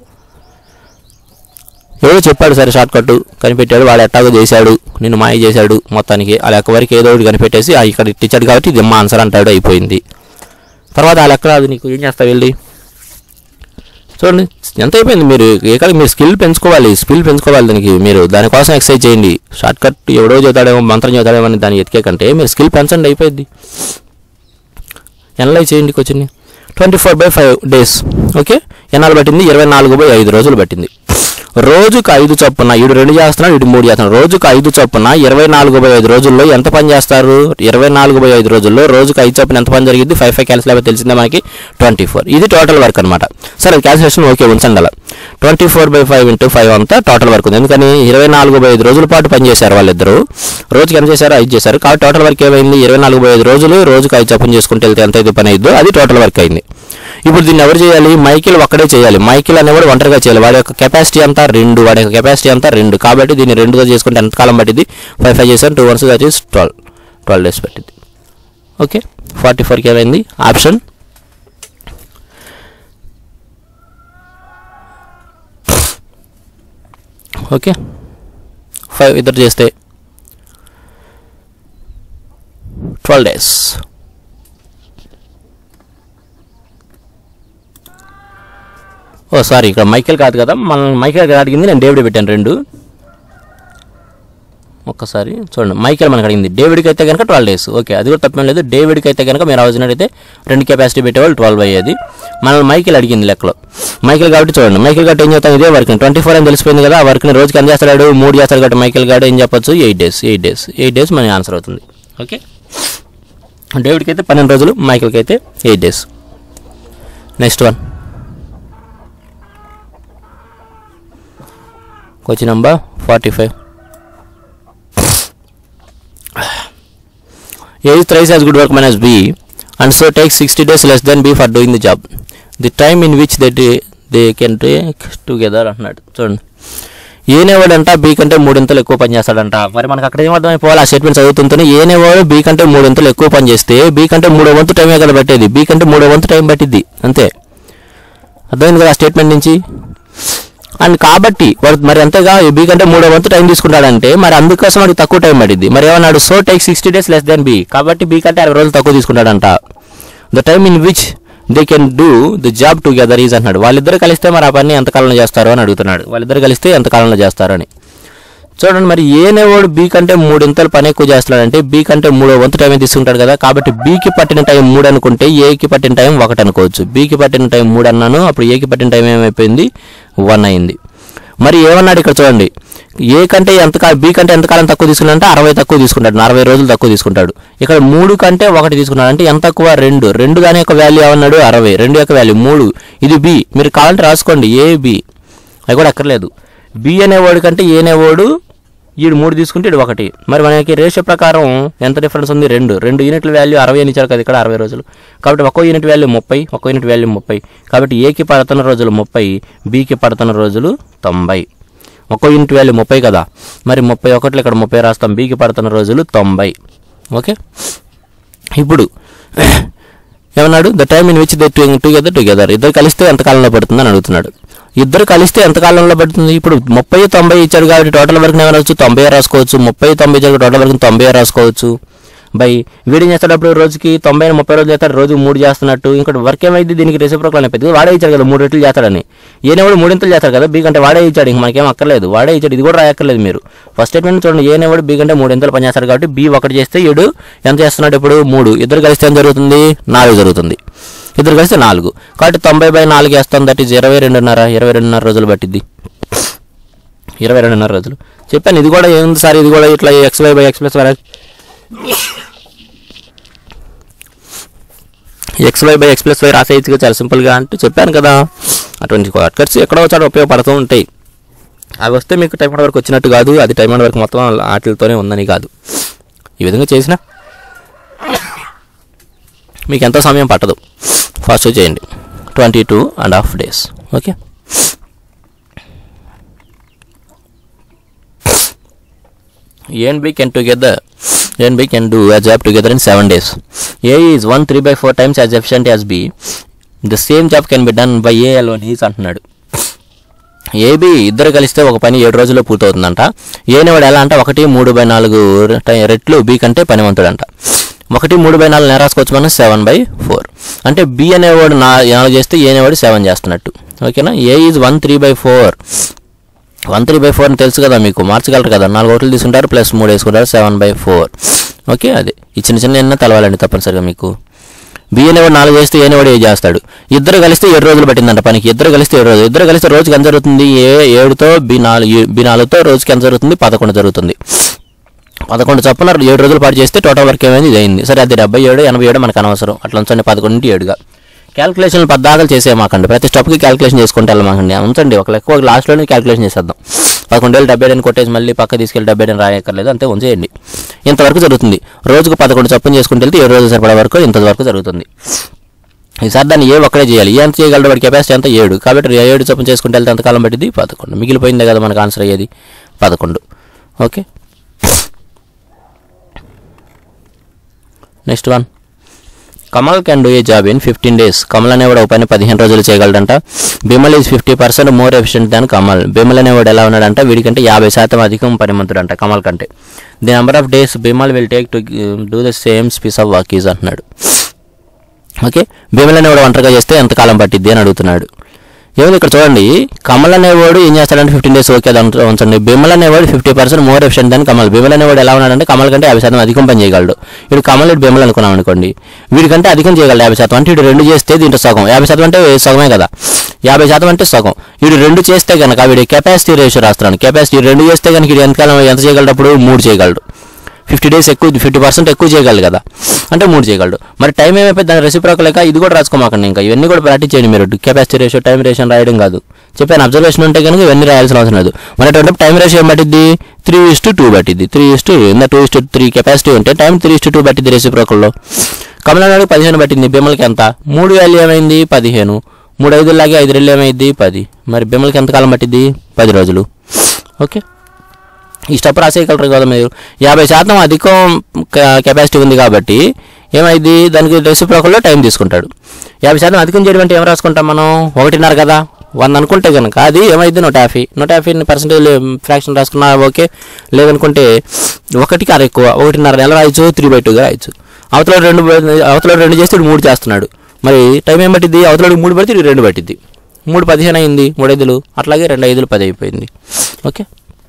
ఎవడో చెప్పాడు సరే షార్ట్ కట్ కనిపెట్టాడు వాడు ఎట్టాగో చేశాడు నిన్ను మాయ చేశాడు మొత్తానికి ఆ లెక్క వరకు ఏదో ఒకటి కనిపెట్టేసి ఆ ఇక్కడ ఇచ్చాడు కాబట్టి ఇది మా ఆన్సర్ అంటాడు అయిపోయింది తర్వాత ఆ లెక్క రాదు నీకు ఏం చేస్తావు వెళ్ళి చూడండి ఎంత అయిపోయింది మీరు ఇక్కడ మీరు స్కిల్ పెంచుకోవాలి స్కిల్ పెంచుకోవాలి దానికి మీరు దానికోసం ఎక్సర్సైజ్ చేయండి షార్ట్ కట్ ఎవడో చదువుతాడేమో మంత్రం చదువుతాడేమో అని దాన్ని ఎతికే కంటే మీరు స్కిల్ పెంచండి అయిపోయింది ఎనలైజ్ చేయండి క్వశ్చన్ని twenty four by five days okay ఎన్నాళ్ళు పట్టింది ఇరవై నాలుగు బై ఐదు రోజులు పట్టింది రోజుకు ఐదు చొప్పున ఇడు రెండు చేస్తున్నాడు ఇటు మూడు చేస్తున్నాడు రోజుకు ఐదు చొప్పున ఇరవై నాలుగు బై ఐదు రోజుల్లో ఎంత పని చేస్తారు ఇరవై నాలుగు బై ఐదు రోజుల్లో రోజుకు ఐదు చొప్పున ఎంత పని జరిగింది ఫైవ్ ఫైవ్ క్యాన్సిల్ అయిపోయి తెలిసిందే మనకి ట్వంటీ ఫోర్ ఇది టోటల్ వర్క్ అనమాట సరే క్యాన్సిలేషన్ ఓకే ఉంచండి అలా twenty four by five into five అంతా టోటల్ వర్క్ ఉంది ఎందుకని ఇరవై నాలుగు బై ఐదు రోజుల పాటు పని చేశారు వాళ్ళిద్దరు రోజుకి ఎంత చేశారు ఐదు చేశారు కాబట్టి టోటల్ వర్క్ ఏమైంది ఇరవై నాలుగు బై ఐదు రోజులు రోజుకి ఐదు చొప్పున చేసుకుంటే వెళ్తే ఎంత అయితే పని అయిందో అది టోటల్ వర్క్ అయింది ఇప్పుడు దీన్ని ఎవరు చేయాలి మైకిల్ ఒక్కడే చేయాలి మైకిల్ అనేవాడు ఒంటరిగా చేయాలి వాడి యొక్క కెపాసిటీ అంతా రెండు వాడి యొక్క కెపాసిటీ అంతా రెండు కాబట్టి దీన్ని రెండుగా చేసుకుంటే ఎంత కాలం పట్టింది ఫైవ్ ఫైవ్ చేసాను two ones that is twelve twelve days పట్టింది ఓకే ఫార్టీ ఫోర్కి ఏమైంది ఆప్షన్ ఓకే ఫైవ్ ఇద్దరు చేస్తే ట్వెల్వ్ డేస్ ఓ సారీ ఇక్కడ మైకేల్ కాదు కదా మన మైకేల్ కదా అడిగింది నేను డేవిడ్ పెట్టాను రెండు ఒక్కసారి చూడండి మైకేల్ మనకు అడిగింది డేవిడ్కి అయితే కనుక ట్వెల్వ్ డేస్ ఓకే అది కూడా తప్పేం లేదు డేవిడ్కి అయితే కనుక మీరు అవసరమైతే రెండు కెపాసిటీ పెట్టేవాళ్ళు ట్వెల్వ్ అయ్యేది మనల్ని మైకేల్ అడిగింది లెక్కలో మైకేల్ కాబట్టి చూడండి మైకేల్ కాబట్టి ఏం చేస్తాం ఇదే వర్క్ ట్వంటీ ఫోర్ అని తెలిసిపోయింది కదా ఆ వర్క్ని రోజుకి ఎంత చేస్తాడు మూడు చేస్తాడు కాబట్టి మైకేల్ గాడు ఏం చెప్పొచ్చు eight days eight days eight days మన ఆన్సర్ అవుతుంది ఓకే డేవిడ్కి అయితే పన్నెండు రోజులు మైకేల్కి అయితే eight days next one question number forty five A is thrice as good work minus B and so takes 60 days less than B for doing the job. The time in which they, they can take together అన్నాడు చూడండి ఏనేవాడంట be కంటే మూడింతలు ఎక్కువ పని చేస్తాడంట మరి మనకు అక్కడ ఏమర్థమైపోవాలి ఆ స్టేట్మెంట్ చదువుతుంటేనే ఏనేవాడు బీ కంటే మూడింతలు ఎక్కువ పని చేస్తే బీ కంటే మూడో వంతు టైమే కదా పట్టేది బీ కంటే మూడో వంతు టైం పట్టిద్ది అంతే అర్థమైంది కదా ఆ స్టేట్మెంట్ నుంచి అండ్ కాబట్టి వాడు మరి అంతేగా బీ కంటే మూడో వంతు టైం తీసుకుంటాడంటే మరి అందుకోసం వాడికి తక్కువ టైం పడింది మరి ఏమన్నాడు so take sixty days less than B కాబట్టి బీ కంటే అరవై రోజులు తక్కువ తీసుకుంటాడంట the time in which they can do the job together is అంటున్నాడు వాళ్ళిద్దరు కలిస్తే మరి ఆ పని ఎంతకాలంలో చేస్తారు అని అడుగుతున్నాడు వాళ్ళిద్దరు కలిస్తే ఎంతకాలంలో చేస్తారు అని చూడండి మరి ఏనేవాడు బీ కంటే మూడింతలు పని ఎక్కువ చేస్తున్నాడంటే బీ కంటే మూడో వంతు టైం తీసుకుంటాడు కదా కాబట్టి బీకి పట్టిన టైం మూడు అనుకుంటే ఏకి పట్టిన టైం ఒకటి అనుకోవచ్చు బీకి పట్టిన టైం మూడు అన్నాను అప్పుడు ఏకి పట్టిన టైం ఏమైపోయింది వన్ అయింది మరి ఏమన్నాడు ఇక్కడ చూడండి ఏ కంటే ఎంత బీ కంటే ఎంతకాలం తక్కువ తీసుకున్నాడంటే అరవై తక్కువ తీసుకుంటాడు అరవై రోజులు తక్కువ తీసుకుంటాడు ఇక్కడ మూడు కంటే ఒకటి తీసుకున్నాడు అంటే ఎంత తక్కువ రెండు రెండు దాని యొక్క వాల్యూ ఏమన్నాడు అరవై రెండు యొక్క వాల్యూ మూడు ఇది బి మీరు కావాలంటే రాసుకోండి ఏ బి అది కూడా అక్కర్లేదు బి అనేవాడు కంటే ఏ అనేవాడు ఈడు మూడు తీసుకుంటే ఇడు ఒకటి మరి మనకి రేషియో ప్రకారం ఎంత డిఫరెన్స్ ఉంది రెండు రెండు యూనిట్ల వాల్యూ అరవై అని ఇచ్చారు కదా ఇక్కడ అరవై రోజులు కాబట్టి ఒక్కో యూనిట్ వాల్యూ ముప్పై ఒక్కో యూనిట్ వాల్యూ ముప్పై కాబట్టి ఏకి పడుతున్న రోజులు ముప్పై బీకి పడుతున్న రోజులు తొంభై ఒక్కో యూనిట్ వాల్యూ ముప్పై కదా మరి ముప్పై ఒకటిలో ఇక్కడ ముప్పై రాస్తాం బీకి పడుతున్న రోజులు తొంభై ఓకే ఇప్పుడు ఏమన్నాడు the time in which they together together ఇద్దరు కలిస్తే ఎంత కాలంలో పడుతుంది అని అడుగుతున్నాడు ఇద్దరు కలిస్తే ఎంత కాలంలో పడుతుంది ఇప్పుడు ముప్పై తొంభై ఇచ్చాడు కాబట్టి టోటల్ వరకు ఏమైనా తొంభై రాసుకోవచ్చు ముప్పై తొంభై ఇచ్చాడు టోటల్ వరకు తొంభై రాసుకోవచ్చు బై వీడియం చేసేటప్పుడు రోజుకి తొంభై ముప్పై రోజులు చేస్తాడు రోజు మూడు చేస్తున్నట్టు ఇంకోటి వర్క్ ఏమైంది దీనికి రెసిప్రోకల్ అని పెద్దగా వాడే ఇచ్చాడు కదా మూడు రెట్లు చేస్తాడని ఏనేవాడు మూడింతలు చేస్తాడు కదా బీ కంటే వాడే ఇచ్చాడు ఇంక మనకేం అక్కర్లేదు వాడే ఇచ్చాడు ఇది కూడా రాయక్కర్లేదు మీరు ఫస్ట్ స్టేట్మెంట్ చూడండి ఏనేవాడు బీ కంటే మూడింతలు పని చేస్తాడు కాబట్టి బీ ఒకటి చేస్తే ఏడు ఎంత చేస్తున్నాడు ఇప్పుడు మూడు ఇద్దరు కలిస్తే ఎంత జరుగుతుంది నాలుగు జరుగుతుంది ఇద్దరు కలిస్తే నాలుగు కాబట్టి తొంభై బై నాలుగు వేస్తాం దట్ ఈజ్ ఇరవై రెండున్నర ఇరవై రెండున్నర రోజులు పట్టిద్ది ఇరవై రెండున్నర రోజులు చెప్పాను ఇది కూడా ఏముంది సార్ ఇది కూడా ఇట్లా X Y by X plus Y X Y by X plus Y రాసేయచ్చుగా చాలా సింపుల్గా అంటే చెప్పాను కదా అటువంటి కట్స్ ఎక్కడో చోట ఉపయోగపడుతూ ఉంటాయి అవి వస్తే మీకు టైం వరకు వచ్చినట్టు కాదు అది టైం వరకు మొత్తం వాటితోనే ఉందని కాదు ఈ విధంగా చేసిన మీకు ఎంతో సమయం పట్టదు ఫాస్ట్ చేయండి twenty two and half days okay A and B can together A and B can do a job together in seven days. A is one three by four times as efficient as B. The same job can be done by A alone. He's అంటున్నాడు AB ఇద్దరు కలిస్తే ఒక పని ఏడు రోజుల్లో పూర్తవుతుందంట ఏనేవాడు ఎలా అంటే ఒకటి మూడు బై నాలుగు రె- రెట్లు బి కంటే పనివంతుడంట ఒకటి మూడు బై నాలుగు నేను రాసుకోవచ్చు మనం సెవెన్ బై ఫోర్ అంటే బి అనేవాడు నా నాలుగు చేస్తే ఏ అనేవాడు సెవెన్ చేస్తున్నట్టు ఓకేనా A is one three by four one three by four అని తెలుసు కదా మీకు మార్చగలరు కదా నాలుగు ఓట్లు తీసుకుంటారు ప్లస్ మూడు వేసుకుంటారు సెవెన్ బై ఫోర్ ఓకే అది ఈ చిన్న చిన్న ఎన్నో తెలవాలండి తప్పనిసరిగా మీకు బి అనేవాడు నాలుగు వేస్తే ఏ అనేవాడు ఏ చేస్తాడు ఇద్దరు కలిస్తే ఏడు రోజులు పట్టిందంట పనికి ఇద్దరు కలిస్తే ఏడు రోజులు ఇద్దరు కలిస్తే రోజుకి ఎంత జరుగుతుంది ఏ ఏడుతో బి నాలుగు బి నాలుగుతో రోజుకి ఎంత జరుగుతుంది పదకొండు జరుగుతుంది పదకొండు చొప్పున ఏడు రోజులు పాటు చేస్తే టోటల్ వర్క్ ఏమైంది ఇది అయింది సరే అది డెబ్బై ఏడు ఎనభై ఏడు మనకు అనవసరం అట్లా ఉంచండి పదకొండు ఏడుగా క్యాల్కులేషన్లు పద్దాకలు చేసేమాకండి ప్రతి స్టెప్కి క్యాల్కులేషన్ చేసుకుంటే వెళ్ళమాకండి ఉంచండి ఒక లెక్క ఒక లాస్ట్లోనే క్యాల్కులేషన్ చేసేద్దాం పదకొండేళ్ళు డెబ్బై ఏడు కొట్టేసి మళ్ళీ పక్క తీసుకెళ్ళి డెబ్బై ఏడు రాయక్కర్లేదు అంతే ఉంచేయండి ఇంతవరకు జరుగుతుంది రోజుకు పదకొండు చొప్పున చేసుకుంటే వెళ్తే ఏడు రోజులు సరిపడే వరకు ఇంతవరకు జరుగుతుంది ఈసారి దాన్ని ఏ ఒక్కడే చేయాలి ఏ ఎంత చేయగలడు వాడి కెపాసిటీ అంతా ఏడు కాబట్టి ఏడు చొప్పున చేసుకుంటే వెళ్తే ఎంతకాలం పట్టింది పదకొండు మిగిలిపోయిందే కదా మనకు ఆన్సర్ అయ్యేది పదకొండు okay next one Kamal can do a job in fifteen days Kamal అనేవాడు ఒక పని పదిహేను రోజులు చేయగలడంట Bimal is fifty percent more efficient than Kamal Bimal అనేవాడు ఎలా ఉన్నాడంట వీడికంటే యాభై శాతం అధికం పనిమంతుడంట కమల్ కంటే the number of days Bimal will take to do the same piece of work is అంటున్నాడు ఓకే భీమల్ అనేవాడు ఒంటరిగా చేస్తే ఎంత కాలం పట్టిద్ది అని అడుగుతున్నాడు ఏముంది ఇక్కడ చూడండి కమల్ అనేవాడు ఏం చేస్తాడంటే ఫిఫ్టీన్ డేస్ ఓకే అది అంత- ఉంచండి భీమల్ అనేవాడు ఫిఫ్టీ పర్సెంట్ మోర్ ఎఫిషియెంట్ దాని కమల్ భీమల్ అనేవాడు ఎలా ఉన్నాడంటే కమల్ కంటే యాభై శాతం అధికం పని చేయగలడు వీడు కమల్ ఇటు భీమల్ అనుకున్నాం అనుకోండి వీడికంటే అధికం చేయగలడు యాభై శాతం అంటే వీడు రెండు చేస్తే దీంట్లో సగం యాభై శాతం అంటే సగమే కదా యాభై శాతం అంటే సగం వీడు రెండు చేస్తే కనుక వీడి కెపాసిటీ రేషియో రాస్తున్నాను కెపాసిటీ రెండు చేస్తే కనుక వీడు ఎంతకాలం ఎంత చేయగలడు అప్పుడు మూడు చేయగలడు ఫిఫ్టీ డేస్ ఎక్కువ ఫిఫ్టీ పర్సెంట్ ఎక్కువ చేయగలడు కదా అంటే మూడు చేయగలడు మరి టైం ఏమైపోయింది దాని రెసిప్రోకల్ లేక ఇది కూడా రాసుకోమాకండి ఇంకా ఇవన్నీ కూడా ప్రాక్టీస్ చేయండి మీరు కెపాసిటీ రేషియో టైం రేషియో రాయడం కాదు చెప్పాను అబ్జర్వేషన్ ఉంటే కనుక ఇవన్నీ రాయాల్సిన అవసరం లేదు మరి అటువంటి టైం రేషియో ఏం పట్టింది త్రీ ఇస్ టు టూ పట్టింది త్రీ ఇస్ టు ఇంత two is to three capacity ఉంటే time three is to two పట్టింది రెసిప్రోకల్లో కమలనాడు పదిహేను పట్టింది బిమ్మలకి ఎంత మూడు వాల్యూ ఏమైంది పదిహేను మూడు ఐదు లాగే ఐదు రెళ్ళు ఏమైంది పది మరి బిమ్మలకి ఎంత కాలం పట్టింది పది రోజులు ఓకే ఈ స్టెప్ రాసేయగలరు కదా మీరు యాభై శాతం అధికం క- కెపాసిటీ ఉంది కాబట్టి ఏమైంది దానికి రెసిప్రోకల్లో టైం తీసుకుంటాడు యాభై శాతం అధికం చేయడం అంటే ఏం రాసుకుంటాం మనం ఒకటిన్నర కదా వంద అనుకుంటే కనుక అది ఏమైంది నూట యాభై నూట యాభై పర్సెంటేజ్ ఫ్రాక్షన్ రాసుకున్నా ఓకే లేదనుకుంటే ఒకటికి అర ఎక్కువ ఒకటిన్నర నెల రాయొచ్చు త్రీ బై టూగా రాయొచ్చు అవతల రెండు అవతల రెండు చేస్తే వీడు మూడు చేస్తున్నాడు మరి టైం ఏం పట్టింది అవతల మూడు పడితే వీడు రెండు పట్టింది మూడు పదిహేను అయింది మూడు ఐదులు అట్లాగే రెండు ఐదులు పది అయిపోయింది okay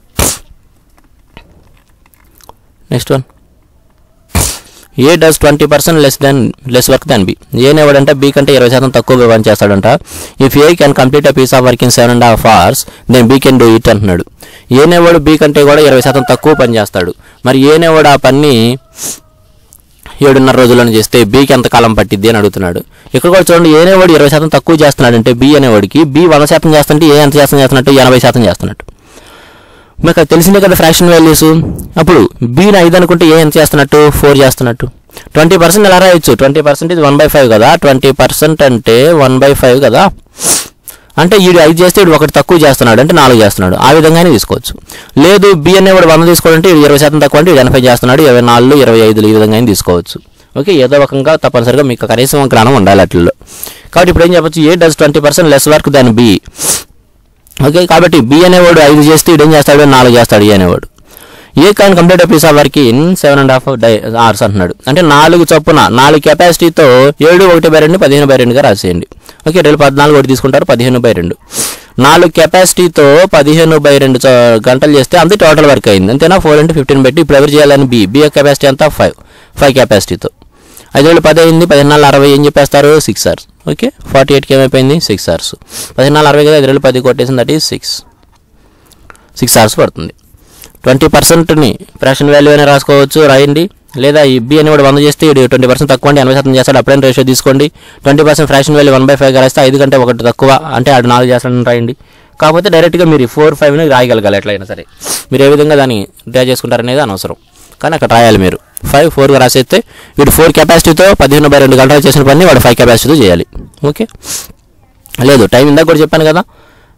next one A does twenty percent less than less work than B ఏనేవాడంటే బి కంటే ఇరవై శాతం తక్కువ పని చేస్తాడంట if A can complete a piece of work in seven and half hours then B can do it అంటున్నాడు ఏనేవాడు B కంటే కూడా ఇరవై శాతం తక్కువ పని చేస్తాడు మరి ఏనేవాడు ఆ పని ఏడున్నర రోజులను చేస్తే బీకి ఎంత కాలం పట్టిద్ది అని అడుగుతున్నాడు ఇక్కడ కూడా చూడండి ఏ అనేవాడు ఇరవై శాతం తక్కువ చేస్తున్నాడు అంటే బి అనేవాడికి బి వంద శాతం చేస్తుంటే ఏ ఎంత శాతం చేస్తున్నట్టు ఎనభై శాతం చేస్తున్నట్టు మీకు అది తెలిసిందే కదా ఫ్రాక్షన్ వాల్యూస్ అప్పుడు బీని ఐదు అనుకుంటే ఏ ఎంత చేస్తున్నట్టు ఫోర్ చేస్తున్నట్టు ట్వంటీ పర్సెంట్ ఎలా రాయొచ్చు ట్వంటీ పర్సెంట్ ఇది వన్ బై ఫైవ్ కదా ట్వంటీ పర్సెంట్ అంటే వన్ బై ఫైవ్ కదా అంటే వీడు ఐదు చేస్తే వీడు ఒకటి తక్కువ చేస్తున్నాడు అంటే నాలుగు చేస్తున్నాడు ఆ విధంగానే తీసుకోవచ్చు లేదు బి అనేవాడు వంద తీసుకోవాలంటే వీడు ఇరవై శాతం తక్కువ అంటే వీడు ఎనభై చేస్తున్నాడు ఇరవై నాలుగు ఇరవై ఐదులు ఈ విధంగా తీసుకోవచ్చు ఓకే ఏదో రకంగా తప్పనిసరిగా మీకు కనీసం జ్ఞానం ఉండాలి అట్లలో కాబట్టి ఇప్పుడు ఏం చెప్పొచ్చు A does twenty percent less work than B okay కాబట్టి బి అనేవాడు ఐదు చేస్తే వీడు ఏం చేస్తాడు నాలుగు చేస్తాడు ఏ అనేవాడు A can complete piece of work in seven and half డై అవర్స్ అంటున్నాడు అంటే నాలుగు చొప్పున నాలుగు కెపాసిటీతో ఏడు ఒకటి బై రెండు పదిహేను బై రెండుగా రాసేయండి ఓకే రెండు పద్నాలుగు ఒకటి తీసుకుంటారు పదిహేను బై రెండు నాలుగు కెపాసిటీతో పదిహేను బై రెండు చ- గంటలు చేస్తే అంతే టోటల్ వర్క్ అయింది అంతేనా ఫోర్ ఇంటూ ఫిఫ్టీన్ పెట్టి ఇప్పుడు ఎవరు చేయాలని బి బి యొక్క కెపాసిటీ అంతా ఫైవ్ ఫైవ్ కెపాసిటీతో ఐదు వేలు పది అయింది పదిహేను నాలుగు అరవై ఏం చెప్పేస్తారు సిక్స్ అవర్స్ ఓకే ఫార్టీ ఎయిట్కి ఏమైపోయింది సిక్స్ అవర్స్ పదిహేను నాలుగు అరవై కదా ఐదు వేలు పది కొట్టేసింది that is six six hours పడుతుంది ట్వంటీ పర్సెంట్ని ఫ్రాక్షన్ వాల్యూ అయినా రాసుకోవచ్చు రాయండి లేదా ఈ బి అని కూడా వంద చేస్తే ఇది ట్వంటీ పర్సెంట్ తక్కువ అంటే ఎనభై శాతం చేస్తాడు అప్పుడైనా రేషియో తీసుకోండి twenty percent fraction value one by five రాస్తే ఐదు కంటే ఒకటి తక్కువ అంటే ఆడు నాలుగు చేస్తాడని రాయండి కాకపోతే డైరెక్ట్గా మీరు ఫోర్ ఫైవ్ని రాయగలగాలి ఎట్లయినా సరే మీరు ఏ విధంగా దాన్ని డ్రా చేసుకుంటారనేది అనవసరం కానీ అక్కడ రాయాలి మీరు ఫైవ్ ఫోర్గా రాసేస్తే వీడు ఫోర్ కెపాసిటీతో పదిహేను బై రెండు గంటలు చేసిన పని వాడు ఫైవ్ కెపాసిటీతో చేయాలి ఓకే లేదు టైం ఇందాక కూడా చెప్పాను కదా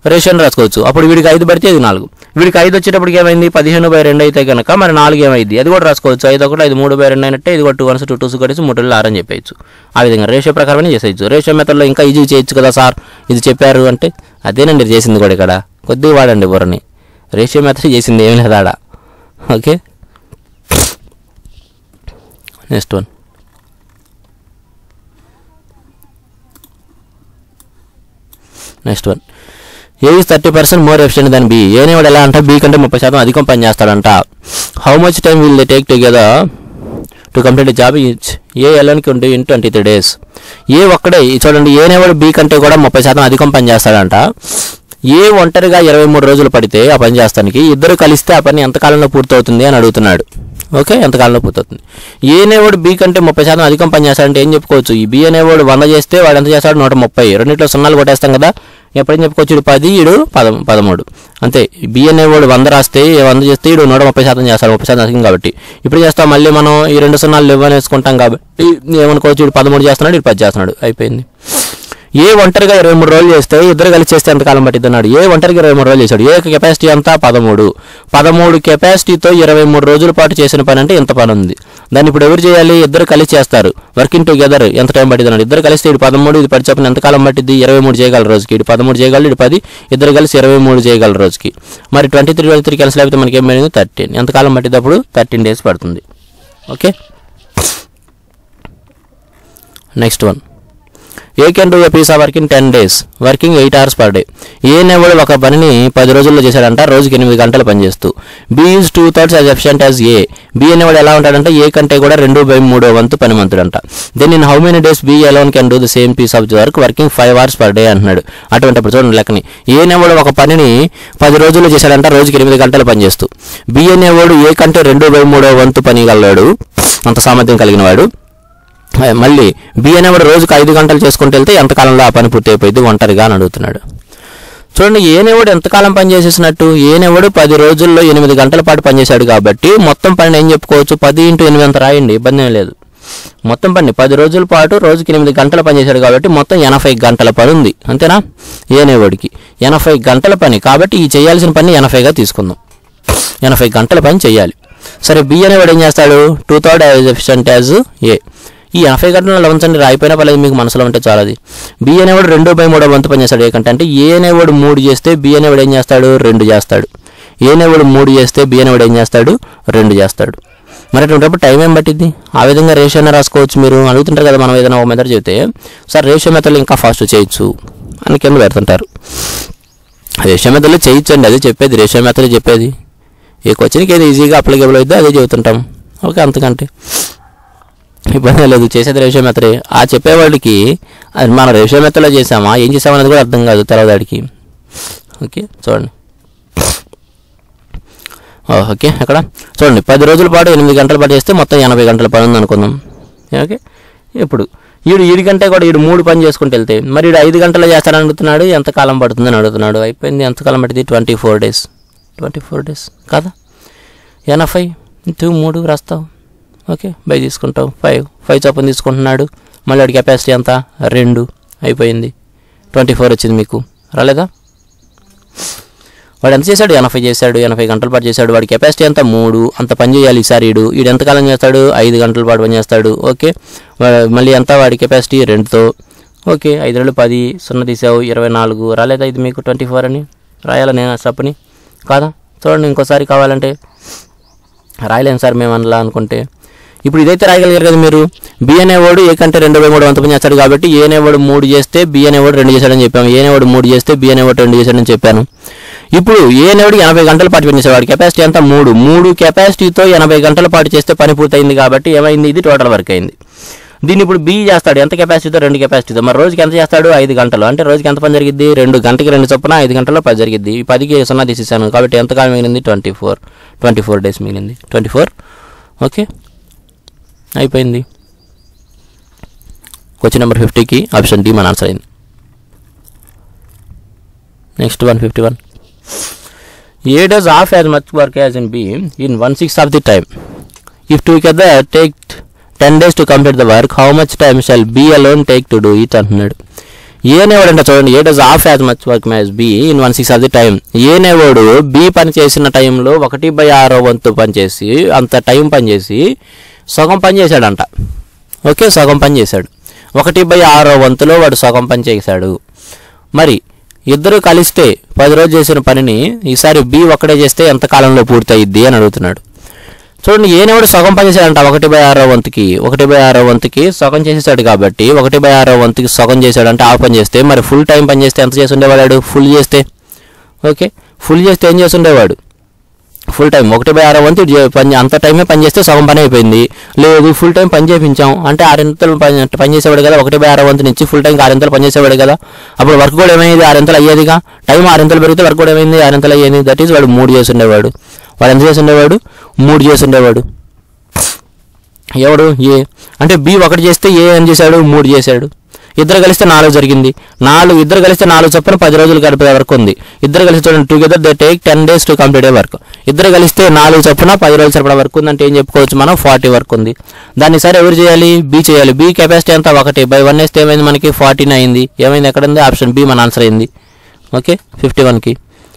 రేషన్ రాసుకోవచ్చు అప్పుడు వీడికి ఐదు పడితే ఇది నాలుగు వీడికి ఐదు వచ్చేటప్పటికి ఏమైంది పదిహేను బై రెండు అయితే కనుక మరి నాలుగు ఏమైంది అది కూడా రాసుకోవచ్చు ఐదు ఒకటి ఐదు మూడు బై రెండు అయినట్టే ఇది కూడా టూ వన్స్ టూ టూస్ కొట్టేసి మూడు ఆరు అని చెప్పేయచ్చు ఆ విధంగా రేషియో ప్రకారమే చేసేయచ్చు రేషియో మెథడ్లో ఇంకా ఈజీ చేయొచ్చు కదా సార్ ఇది చెప్పారు అంటే అదేనండి చేసింది కూడా ఇక్కడ కొద్దిగా వాడండి బుర్రని రేషియో మెథడ్ చేసింది ఏం లేదు ఆడ okay next one next one A is thirty percent more efficient than B ఏనేవాడు ఎలా అంటే బి కంటే ముప్పై శాతం అధికం పని చేస్తాడంట how much time will they take together to complete job each A ఎల్ఎన్కి ఉంటే in twenty three days A ఒక్కడే ఈ చూడండి ఏనేవాడు బి కంటే కూడా ముప్పై శాతం అధికం పని చేస్తాడంట ఏ ఒంటరిగా ఇరవై మూడు రోజులు పడితే ఆ పని చేస్తానికి ఇద్దరు కలిస్తే ఆ పని ఎంతకాలంలో పూర్తవుతుంది అని అడుగుతున్నాడు ఓకే ఎంతకాలంలో పూర్తవుతుంది ఏ అనేవాడు బి కంటే ముప్పై శాతం అధికం పని చేస్తాడంటే ఏం చెప్పుకోవచ్చు ఈ బి అనేవాడు వంద చేస్తే వాడు ఎంత చేస్తాడు నూట ముప్పై రెండింటిలో సున్నాలు కొట్టేస్తాం కదా ఎప్పుడేం చెప్పుకోవచ్చు ఇడు పది ఇడు పద పదమూడు అంతే బి అనేవాడు వంద రాస్తే ఈ వంద చేస్తే ఇడు నూట ముప్పై శాతం చేస్తాడు ముప్పై శాతం అధికం కాబట్టి ఇప్పుడు చేస్తాం మళ్ళీ మనం ఈ రెండు సున్నాలు ఇవ్వని వేసుకుంటాం కాబట్టి ఏమనుకోవచ్చు ఇడు పదమూడు చేస్తున్నాడు ఇడు పది చేస్తున్నాడు అయిపోయింది ఏ ఒంటరిగా ఇరవై మూడు రోజులు చేస్తే ఇద్దరు కలిసి చేస్తే ఎంతకాలం పట్టింది అన్నాడు ఏ ఒంటరిగా ఇరవై మూడు రోజులు చేశాడు ఏ కెపాసిటీ అంతా పదమూడు పదమూడు కెపాసిటీతో ఇరవై మూడు రోజుల పాటు చేసిన పని అంటే ఎంత పని ఉంది దాన్ని ఇప్పుడు ఎవరు చేయాలి ఇద్దరు కలిసి చేస్తారు వర్కింగ్ టుగెదర్ ఎంత టైం పట్టింది అన్నాడు ఇద్దరు కలిసి ఇటు పదమూడు ఇది పడి చెప్పిన ఎంతకాలం పట్టింది ఇరవై మూడు చేయగలరు రోజుకి ఇటు పదమూడు చేయగలరు ఇటు పది ఇద్దరు కలిసి ఇరవై మూడు చేయగలరు రోజుకి మరి ట్వంటీ త్రీ ట్వంటీ త్రీ కలిసి లేకపోతే మనకి ఏం పడింది థర్టీన్ ఎంతకాలం పట్టింది అప్పుడు థర్టీన్ డేస్ పడుతుంది okay next one A can do a piece of work in ten days working eight hours per day A నెవడు ఒక పనిని పది రోజుల్లో చేశాడంట రోజుకి ఎనిమిది గంటలు పనిచేస్తూ B is two thirds as efficient as A B అనేవాడు ఎలా ఉంటాడంటే ఏ కంటే కూడా రెండు బై మూడో వంతు పనిమంతుడంట then in how many days B alone can do the same piece of work working five hours per day అంటున్నాడు అటువంటి అప్పుడు చూడండి లెక్కని ఏ నెవడు ఒక పనిని పది రోజుల్లో చేశాడంట రోజుకి ఎనిమిది గంటలు పనిచేస్తూ బి అనేవాడు ఏ కంటే రెండు బై మూడో వంతు పని గలవాడు అంత సామర్థ్యం కలిగిన వాడు ఆ, మళ్ళీ బి అనేవాడు రోజుకు ఐదు గంటలు చేసుకుంటూ వెళ్తే ఎంతకాలంలో ఆ పని పూర్తి అయిపోయింది ఒంటరిగా అని అడుగుతున్నాడు చూడండి ఏనేవాడు ఎంతకాలం పని చేసేసినట్టు ఏనేవాడు పది రోజుల్లో ఎనిమిది గంటల పాటు పనిచేశాడు కాబట్టి మొత్తం పని ఏం చెప్పుకోవచ్చు పది ఇంటూ ఎనిమిది అంత రాయండి ఇబ్బంది ఏం లేదు మొత్తం పని పది రోజుల పాటు రోజుకి ఎనిమిది గంటలు పనిచేశాడు కాబట్టి మొత్తం ఎనభై గంటల పని ఉంది అంతేనా ఏనేవాడికి ఎనభై గంటల పని కాబట్టి ఈ చేయాల్సిన పని ఎనభైగా తీసుకుందాం ఎనభై గంటల పని చేయాలి సరే బి అనేవాడు ఏం చేస్తాడు two third as efficient as A ఈ ఎనభై గంటల ఉంచండి రాయిపోయినా పర్లేదు మీకు మనసులో ఉంటే చాలా అది బి అనేవాడు రెండు బై మూడో వంతు పని చేస్తాడు ఏ కంటే అంటే ఏ అనేవాడు మూడు చేస్తే బి అనేవాడు ఏం చేస్తాడు రెండు చేస్తాడు ఏ అనేవాడు మూడు చేస్తే బి అనేవాడు ఏం చేస్తాడు రెండు చేస్తాడు మరి అటువంటిప్పుడు టైం ఏం పట్టింది ఆ విధంగా రేషియో రాసుకోవచ్చు మీరు అడుగుతుంటారు కదా మనం ఏదైనా ఒక మెథడ్ చెబితే సార్ రేషియో మెథడ్లో ఇంకా ఫాస్ట్ చేయొచ్చు అని కింద పెడుతుంటారు రేషియో మెథడ్లో చేయొచ్చండి అదే చెప్పేది రేషియో మెథడ్ చెప్పేది ఏ క్వశ్చన్కి ఏది ఈజీగా అప్లికేబుల్ అయితే అదే చెబుతుంటాం ఓకే అంతకంటే ఇబ్బంది లేదు చేసేది రేషియో మెథడే ఆ చెప్పేవాడికి అది మన రేషియో మెథడ్లో చేసామా ఏం చేసామనేది కూడా అర్థం కాదు తెలవదాడికి ఓకే చూడండి ఓ, ఓకే అక్కడ చూడండి పది రోజుల పాటు ఎనిమిది గంటల పాటు చేస్తే మొత్తం ఎనభై గంటల పని ఉంది అనుకుందాం ఓకే ఇప్పుడు ఈడు ఈడి కంటే కూడా ఈడు మూడు పని చేసుకుంటూ వెళ్తే మరి ఈడు ఐదు గంటలు చేస్తానని అడుగుతున్నాడు ఎంత కాలం పడుతుందని అడుగుతున్నాడు అయిపోయింది ఎంత కాలం పట్టింది twenty four days twenty four days కదా ఎనభై ఇంటూ మూడు రాస్తావు ఓకే బై తీసుకుంటావు ఫైవ్ ఫైవ్ చొప్పున తీసుకుంటున్నాడు మళ్ళీ వాడి కెపాసిటీ ఎంత రెండు అయిపోయింది ట్వంటీ ఫోర్ వచ్చింది మీకు రాలేదా వాడు ఎంత చేశాడు ఎనభై చేశాడు ఎనభై గంటల పాటు చేశాడు వాడి కెపాసిటీ ఎంత మూడు అంత పని చేయాలి ఈసారి ఈడు ఈడు ఎంతకాలం చేస్తాడు ఐదు గంటల పాటు పని చేస్తాడు ఓకే వా- మళ్ళీ ఎంత వాడి కెపాసిటీ రెండుతో ఓకే ఐదు రెండు పది సున్నా తీసావు ఇరవై నాలుగు రాలేదా ఇది మీకు ట్వంటీ ఫోర్ అని రాయాలా నేను స్టెప్ని కాదా చూడండి ఇంకోసారి కావాలంటే రాయలేం సార్ మేము అనలా అనుకుంటే ఇప్పుడు ఇదైతే రాయగలిగారు కదా మీరు బి అనేవాడు ఏ కంటే రెండు బై మూడు వంత పని చేస్తాడు కాబట్టి ఏ అనేవాడు మూడు చేస్తే బి అనేవాడు రెండు చేశాడని చెప్పాము ఏ అనేవాడు మూడు చేస్తే బి అనేవాడు రెండు చేశాడని చెప్పాను ఇప్పుడు ఏ అనేవాడు ఎనభై గంటల పాటు పనిచేసాడు వాడి కెపాసిటీ అంతా మూడు మూడు కెపాసిటీతో ఎనభై గంటల పాటు చేస్తే పని పూర్తయింది కాబట్టి ఏమైంది ఇది టోటల్ వర్క్ అయింది దీన్ని ఇప్పుడు బి చేస్తాడు ఎంత కెపాసిటీతో రెండు కెపాసిటీతో మరి రోజుకి ఎంత చేస్తాడు ఐదు గంటలు అంటే రోజుకి ఎంత పని జరిగింది రెండు గంటకి రెండు చొప్పున ఐదు గంటల్లో పది జరిగింది ఈ పదికి సున్నా తీసేసాను కాబట్టి ఎంత కాలం మిగిలింది twenty four twenty four days మిగిలింది ట్వంటీ ఫోర్ ఓకే అయిపోయింది క్వశ్చన్ నెంబర్ ఫిఫ్టీకి ఆప్షన్ డి మన ఆన్సర్ అయింది next one fifty one A does half as much work as in B in one six of the time if together take ten days to complete the work how much time shall B alone take to do it అంటున్నాడు A అనేవాడు చూడండి A does half as much work match B in one six of the time A అనేవాడు B పని చేసిన టైంలో ఒకటి by ఆరో వంతు పని చేసి అంత టైం పని చేసి సగం పని చేశాడంట ఓకే సగం పని చేశాడు ఒకటి బై ఆరో వంతులో వాడు సగం పని చేశాడు మరి ఇద్దరు కలిస్తే పది రోజులు చేసిన పనిని ఈసారి బి ఒక్కడే చేస్తే ఎంత కాలంలో పూర్తయిద్ది అని అడుగుతున్నాడు చూడండి ఏనేవాడు సగం పని చేశాడంట ఒకటి బై ఆరో వంతుకి ఒకటి బై ఆరో వంతుకి సగం చేసేసాడు కాబట్టి ఒకటి బై ఆరో వంతుకి సగం చేశాడంటే ఆ పని చేస్తే మరి ఫుల్ టైం పని చేస్తే ఎంత చేసి ఉండేవాడు ఫుల్ చేస్తే ఓకే ఫుల్ చేస్తే ఏం చేసి ఉండేవాడు ఫుల్ టైం ఒకటి బై ఆరో వంతు ఇటు చే- పని అంత టైమే పని చేస్తే సగం పని అయిపోయింది లేదు ఫుల్ టైం పని చేయించాం అంటే ఆరింతలు పని పని చేసేవాడు కదా ఒకటి బై ఆరో వంతు నుంచి ఫుల్ టైం ఆరింతలు పని చేసేవాడు కదా అప్పుడు వర్క్ కూడా ఏమైంది ఆరింతలు అయ్యేదిగా టైం ఆరింతలు పెరిగితే వర్క్ కూడా ఏమైంది ఆరింతలు అయ్యేది దట్ ఈస్ వాడు మూడు చేసి ఉండేవాడు వాడు ఎంత చేసి ఉండేవాడు మూడు చేసి ఉండేవాడు ఎవడు ఏ అంటే బి ఒకటి చేస్తే ఏ ఏం చేశాడు మూడు చేశాడు ఇద్దరు కలిస్తే నాలుగు జరిగింది నాలుగు ఇద్దరు కలిస్తే నాలుగు చొప్పున పది రోజులు గడిపే వరకు ఉంది ఇద్దరు కలిసి చూడండి together they take ten days to complete a work ఇద్దరు కలిస్తే నాలుగు చొప్పున పది రోజులు సరిపడా వర్క్ ఉందంటే ఏం చెప్పుకోవచ్చు మనం ఫార్టీ వర్క్ ఉంది దాన్ని సరే ఎవరు చేయాలి బి చేయాలి బి కెపాసిటీ అంతా ఒకటి బై వన్ వేస్తే ఏమైంది మనకి ఫార్టీన్ అయింది ఏమైంది ఎక్కడ ఉంది ఆప్షన్ బి మన ఆన్సర్ అయింది ఓకే ఫిఫ్టీ వన్కి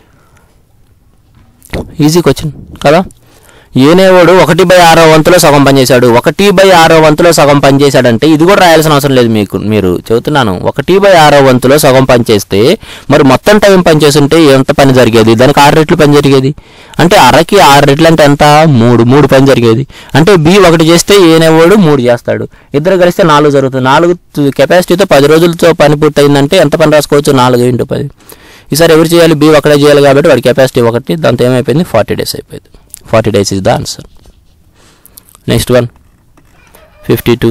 ఈజీ క్వశ్చన్ కదా ఏనేవాడు ఒకటి బై ఆరో వంతులో సగం పని చేశాడు ఒకటి బై ఆరో వంతులో సగం పని చేశాడంటే ఇది కూడా రాయాల్సిన అవసరం లేదు మీకు మీరు చెబుతున్నాను ఒకటి బై ఆరో వంతులో సగం పని చేస్తే మరి మొత్తం టైం పని చేస్తుంటే ఎంత పని జరిగేది దానికి ఆరు రెట్లు పని జరిగేది అంటే అరకి ఆరు రెట్లు అంటే ఎంత మూడు మూడు పని జరిగేది అంటే బి ఒకటి చేస్తే ఏనేవాడు మూడు చేస్తాడు ఇద్దరు కలిస్తే నాలుగు జరుగుతుంది నాలుగు కెపాసిటీతో పది రోజులతో పని పూర్తయిందంటే ఎంత పని రాసుకోవచ్చు నాలుగు ఇంటూ పది ఈసారి ఎవరు చేయాలి బి ఒకటే చేయాలి కాబట్టి వాడి కెపాసిటీ ఒకటి దాంతో ఏమైపోయింది ఫార్టీ డేస్ అయిపోయింది forty days is the answer next one fifty two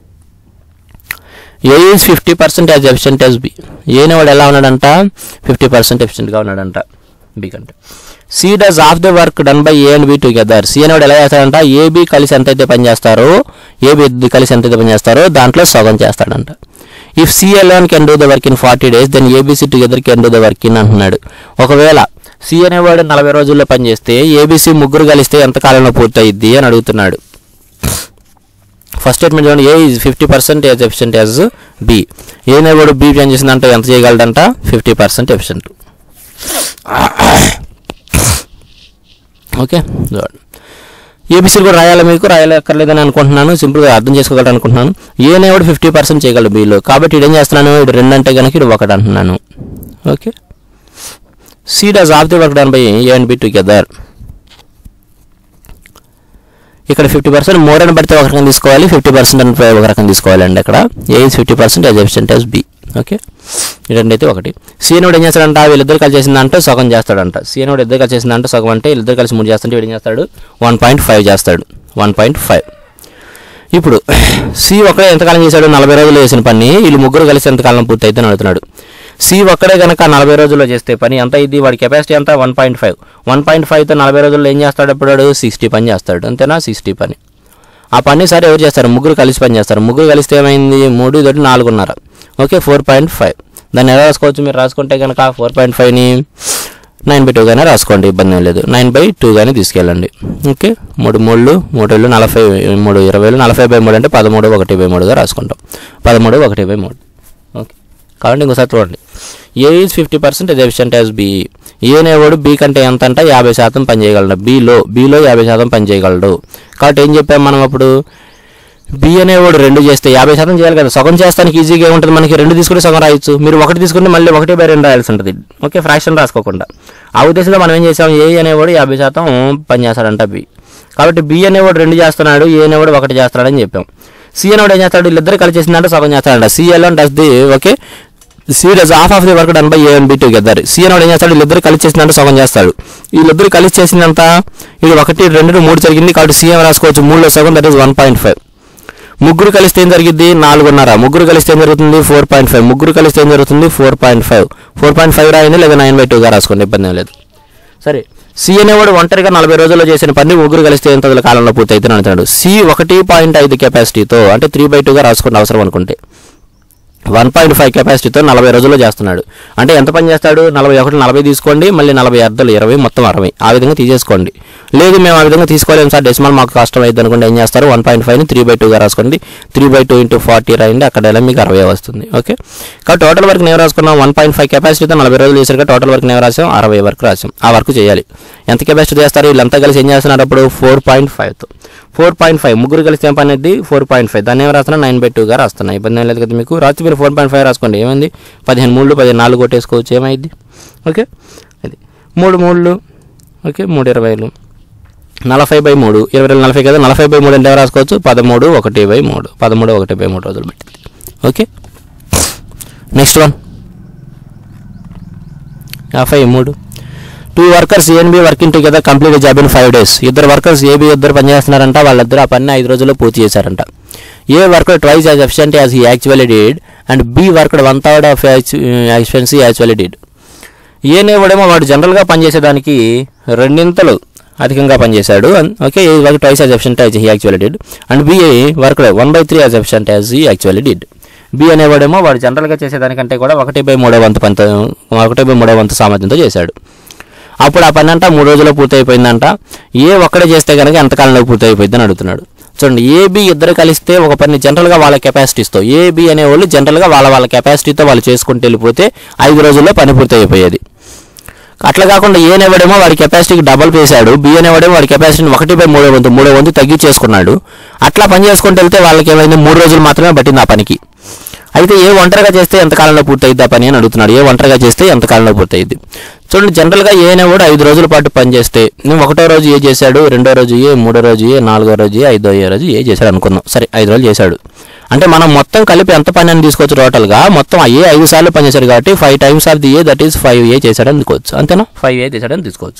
A is fifty percent as efficient as B ఏనే వాడు ఎలా ఉన్నాడంట ఫిఫ్టీ పర్సెంట్ ఎఫిషియెంట్గా ఉన్నాడంట బి కంటే C does of the work done by A and B together C అనేవాడు ఎలా చేస్తాడంట AB కలిసి ఎంతైతే పని చేస్తారో ఏబి కలిసి ఎంతైతే పని చేస్తారో దాంట్లో సగం చేస్తాడంట if C alone can do the work in forty days then ABC together can do the work in అంటున్నాడు ఒకవేళ సి అనేవాడు నలభై రోజుల్లో పనిచేస్తే ఏబిసి ముగ్గురు కలిస్తే ఎంత కాలంలో పూర్తయిద్ది అని అడుగుతున్నాడు ఫస్ట్ స్టేట్మెంట్ చూడండి A is fifty percent as efficient as B A అనేవాడు బి పని చేసిందంటే ఎంత చేయగలడంట ఫిఫ్టీ పర్సెంట్ ఎఫిషియెంట్ ఓకే చూడండి ఏబిసిలు కూడా రాయాలి మీకు రాయలేక్కర్లేదని అనుకుంటున్నాను సింపుల్గా అర్థం చేసుకోగలరు అనుకుంటున్నాను ఏనేవాడు ఫిఫ్టీ పర్సెంట్ చేయగలడు బీలో కాబట్టి ఇటు ఏం చేస్తున్నాను ఇటు రెండు అంటే కనుక ఇటు ఒకటి అంటున్నాను okay C does of the work done by A and B together ఇక్కడ ఫిఫ్టీ పర్సెంట్ మోర్ అని పడితే ఒక రకం తీసుకోవాలి ఫిఫ్టీ పర్సెంట్ అని ఒక రకం తీసుకోవాలండి అక్కడ A is fifty percent as efficient as B okay ఈ రెండు అయితే ఒకటి సీనోడు ఏం చేస్తాడంట వీళ్ళిద్దరు కలిసి చేసిందంటే సగం చేస్తాడంట సీనోడు ఇద్దరు కలిసి చేసిందంటే సగం అంటే వీళ్ళిద్దరు కలిసి మూడు చేస్తుంటే వీడు ఏం చేస్తాడు వన్ పాయింట్ ఫైవ్ చేస్తాడు వన్ పాయింట్ ఫైవ్ ఇప్పుడు సి ఒక్కడే ఎంతకాలం చేశాడు నలభై రోజులు చేసిన పని వీళ్ళు ముగ్గురు కలిసి ఎంతకాలం పూర్తి అయితే అడుగుతున్నాడు సి ఒక్కడే కనుక నలభై రోజుల్లో చేస్తే పని ఎంత ఇది వాడి కెపాసిటీ అంతా one point five one point ఫైవ్తో నలభై రోజుల్లో ఏం చేస్తాడు అప్పుడు సిక్స్టీ పని చేస్తాడు అంతేనా సిక్స్టీ పని ఆ పని సరే ఎవరు చేస్తారు ముగ్గురు కలిసి పని చేస్తారు ముగ్గురు కలిస్తే ఏమైంది మూడు తోటి నాలుగున్నర ఓకే ఫోర్ పాయింట్ ఫైవ్ దాన్ని ఎలా రాసుకోవచ్చు మీరు రాసుకుంటే కనుక ఫోర్ పాయింట్ ఫైవ్ని నైన్ బై టూ గానే రాసుకోండి ఇబ్బంది ఏం లేదు నైన్ బై టూ గానే తీసుకెళ్ళండి ఓకే మూడు మూడు మూడు వేలు నలభై మూడు ఇరవై వేలు నలభై బై మూడు అంటే పదమూడు ఒకటి బై మూడుగా రాసుకుంటాం పదమూడు ఒకటి బై మూడు ఓకే కాబట్టి ఇంకోసారి చూడండి ఏ ఈజ్ ఫిఫ్టీ పర్సెంట్ ఇది ఎఫిషియంట్ యాజ్ బి ఏ అనేవాడు బి కంటే ఎంత అంటే యాభై శాతం పని చేయగలడు బీలో బీలో యాభై శాతం పని చేయగలడు కాబట్టి ఏం చెప్పాం మనం అప్పుడు బి అనేవాడు రెండు చేస్తే యాభై శాతం చేయాలి కదా సగం చేస్తానికి ఈజీగా ఉంటుంది మనకి రెండు తీసుకుంటే సగం రాయొచ్చు మీరు ఒకటి తీసుకుంటే మళ్ళీ ఒకటి బై రెండు రాయాల్సి ఉంటుంది ఓకే ఫ్రాక్షన్ రాసుకోకుండా ఆ ఉద్దేశంలో మనం ఏం చేసాం ఏ అనేవాడు యాభై శాతం పని చేస్తాడంట బి కాబట్టి బి అనేవాడు రెండు చేస్తున్నాడు ఏ అనేవాడు ఒకటి చేస్తున్నాడని చెప్పాం సి అనేవాడు ఏం చేస్తాడు వీళ్ళిద్దరు కలిసి చేసిందంటే సగం చేస్తాడంట సి ఎల్ does the okay C does half of the work done by A and B together C అనేవాడు ఏం చేస్తాడు వీళ్ళిద్దరు కలిసి చేసిందంటే సగం చేస్తాడు వీళ్ళిద్దరు కలిసి చేసిందంత ఇది ఒకటి రెండు మూడు జరిగింది కాబట్టి సి ఏం రాసుకోవచ్చు మూడులో సగం that is one point five ముగ్గురు కలిస్తే ఏం జరిగింది నాలుగున్నర ముగ్గురు కలిస్తే ఏం జరుగుతుంది ఫోర్ పాయింట్ ఫైవ్ ముగ్గురు కలిస్తే ఏం జరుగుతుంది four point five four point five రాయండి లేదా నైన్ బై టూగా రాసుకోండి ఇబ్బంది ఏం లేదు సరే సి అనేవాడు ఒంటరిగా నలభై రోజుల్లో చేసిన పని ముగ్గురు కలిస్తే ఎంత రోజుల కాలంలో పూర్తి అవుతుంది అంటున్నాడు సి ఒకటి పాయింట్ ఐదు కెపాసిటీతో అంటే త్రీ బై టూగా రాసుకోండి అవసరం అనుకుంటే వన్ పాయింట్ ఫైవ్ కెపాసిటీతో నలభై రోజుల్లో చేస్తున్నాడు అంటే ఎంత పని చేస్తాడు నలభై ఒకటి నలభై తీసుకోండి మళ్ళీ నలభై అర్ధలు ఇరవై మొత్తం అరవై ఆ విధంగా తీసేసుకోండి లేదు మేము ఆ విధంగా తీసుకోలేము సార్ డెసిమల్ మాకు కష్టం అయింది అనుకోండి ఏం చేస్తారు వన్ పాయింట్ ఫైవ్ని త్రీ బై టూగా రాసుకోండి three by two into forty రాయండి అక్కడ ఎలా మీకు అరవై వస్తుంది ఓకే కాబట్టి టోటల్ వర్క్ నేను రాసుకున్నాం వన్ పాయింట్ ఫైవ్ కెపాసిటీతో నలభై రోజులు చేశారు టోటల్ వర్క్ నేను రాసాం అరవై వరకు రాసాం ఆ వర్క్ చేయాలి ఎంత కెపాసిటీ చేస్తారు వీళ్ళంతా కలిసి ఏం చేస్తున్నారు అప్పుడు ఫోర్ పాయింట్ ఫైవ్తో ఫోర్ పాయింట్ ఫైవ్ ముగ్గురు కలిసి ఏం పని అనేది ఫోర్ పాయింట్ ఫైవ్ దాన్ని ఏం రాస్తున్నా నైన్ బై టూగా రాస్తున్నా ఇబ్బంది ఏం లేదు కదా మీకు రాత్రి మీరు ఫోర్ పాయింట్ ఫైవ్ రాసుకోండి ఏమైంది పదిహేను మూడు పదిహేను నాలుగు కొట్టేసుకోవచ్చు ఏమైంది ఓకే అది మూడు మూడు ఓకే మూడు ఇరవైలు నలభై బై మూడు ఇరవై రెండు నలభై కదా నలభై బై మూడు అంటే ఏం రాసుకోవచ్చు పదమూడు ఒకటి బై మూడు పదమూడు ఒకటి బై మూడు రోజులు పెట్టింది ఓకే నెక్స్ట్ వన్ యాభై మూడు two workers A and B working together complete job in five days ఇద్దరు వర్కర్స్ ఏబి ఇద్దరు పనిచేస్తున్నారంట వాళ్ళిద్దరు ఆ పని ఐదు రోజుల్లో పూర్తి చేశారంట A worker twice as efficient as he actually did and B worker one third of efficiency actually did ఏనేవాడేమో వాడు జనరల్గా పనిచేసేదానికి రెండింతలు అధికంగా పనిచేశాడు okay A work twice as efficient as he actually did and B work one by three as efficient as he actually did B అనేవాడేమో వాడు జనరల్గా చేసేదానికంటే కూడా ఒకటి బై మూడో వంతు పంత ఒకటి బై మూడో వంతు సామర్థ్యంతో చేశాడు అప్పుడు ఆ పని అంతా మూడు రోజుల్లో పూర్తి అయిపోయిందంట ఏ ఒక్కడే చేస్తే కనుక ఎంతకాలంలో పూర్తి అయిపోయింది అని అడుగుతున్నాడు చూడండి ఏబి ఇద్దరు కలిస్తే ఒక పని జనరల్గా వాళ్ళ కెపాసిటీస్తో ఏబి అనేవాళ్ళు జనరల్గా వాళ్ళ వాళ్ళ కెపాసిటీతో వాళ్ళు చేసుకుంటూ వెళ్ళిపోతే ఐదు రోజుల్లో పని పూర్తి అయిపోయేది అట్లా కాకుండా ఏ అనేవాడేమో వాడి కెపాసిటీకి డబల్ వేశాడు బి అనేవాడేమో వాడి కెపాసిటీని ఒకటి బై మూడో వంతు మూడో వంతు తగ్గించేసుకున్నాడు అట్లా పని చేసుకుంటూ వెళ్తే వాళ్ళకి ఏమైంది మూడు రోజులు మాత్రమే పట్టింది ఆ పనికి అయితే ఏ ఒంటరిగా చేస్తే ఎంతకాలంలో పూర్తయిద్ది ఆ పని అని అడుగుతున్నాడు ఏ ఒంటరిగా చేస్తే ఎంతకాలంలో పూర్తయిద్ది చూడండి జనరల్గా ఏ అనేవాడు ఐదు రోజుల పాటు పని చేస్తే నువ్వు ఒకటో రోజు ఏ చేశాడు రెండో రోజు ఏ మూడో రోజు ఏ నాలుగో రోజు ఏ ఐదో ఏ రోజు ఏ చేశాడు అనుకుందాం సరే ఐదు రోజులు చేశాడు అంటే మనం మొత్తం కలిపి ఎంత పని అని తీసుకోవచ్చు టోటల్గా మొత్తం ఆ ఏ ఐదు సార్లు పని చేశాడు కాబట్టి five times of the A that is five A చేశాడని తీసుకోవచ్చు అంతేనా ఫైవ్ ఏ చేశాడని తీసుకోవచ్చు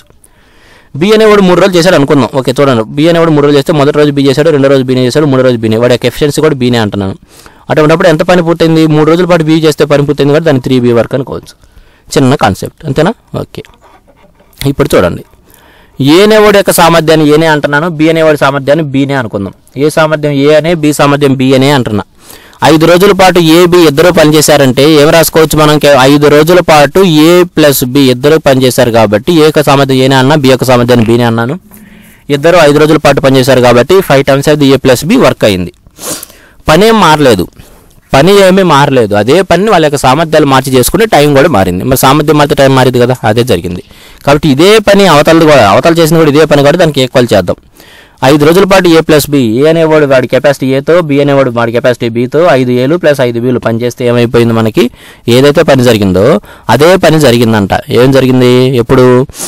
బి అనేవాడు మూడు రోజులు చేశాడు అనుకుందాం ఓకే చూడండి బి అనేవాడు మూడు రోజులు చేస్తే మొదటి రోజు బి చేశాడు రెండో రోజు బీనే చేశాడు మూడో రోజు బీనే వాడి యొక్క ఎఫిషియన్సీ కూడా బీనే అంటున్నాను అటువంటిప్పుడు ఎంత పని పూర్తయింది మూడు రోజుల పాటు బీ చేస్తే పని పూర్తయింది కాబట్టి దాన్ని త్రీ బీ వర్క్ అనుకోవచ్చు చిన్న కాన్సెప్ట్ అంతేనా ఓకే ఇప్పుడు చూడండి ఏ అనేవాడి యొక్క సామర్థ్యాన్ని ఏనే అంటున్నాను బి అనేవాడి సామర్థ్యాన్ని బీనే అనుకుందాం ఏ సామర్థ్యం ఏ అనే బి సామర్థ్యం బి అనే అంటున్నా ఐదు రోజుల పాటు ఏ బి ఇద్దరు పనిచేశారంటే ఏం రాసుకోవచ్చు మనం కే- ఐదు రోజుల పాటు ఏ ప్లస్ బి ఇద్దరు పనిచేశారు కాబట్టి ఏ యొక్క సామర్థ్యం ఏనే అన్నా బి యొక్క సామర్థ్యాన్ని బీనే అన్నాను ఇద్దరు ఐదు రోజుల పాటు పనిచేశారు కాబట్టి ఫైవ్ టైమ్స్ అది ఏ ప్లస్ బి వర్క్ అయింది పని ఏం మారలేదు పని ఏమీ మారలేదు అదే పని వాళ్ళ యొక్క సామర్థ్యాలు మార్చి చేసుకుంటే టైం కూడా మారింది మరి సామర్థ్యం మారితే టైం మారింది కదా అదే జరిగింది కాబట్టి ఇదే పని అవతలది కూడా అవతల చేసిన కూడా ఇదే పని కూడా దానికి ఈక్వల్ చేద్దాం ఐదు రోజుల పాటు ఏ ప్లస్ బి ఏ అనేవాడు వాడి కెపాసిటీ ఏతో బి అనేవాడు వాడి కెపాసిటీ బితో ఐదు ఏలు ప్లస్ ఐదు బిలు పనిచేస్తే ఏమైపోయింది మనకి ఏదైతే పని జరిగిందో అదే పని జరిగిందంట ఏం జరిగింది ఎప్పుడు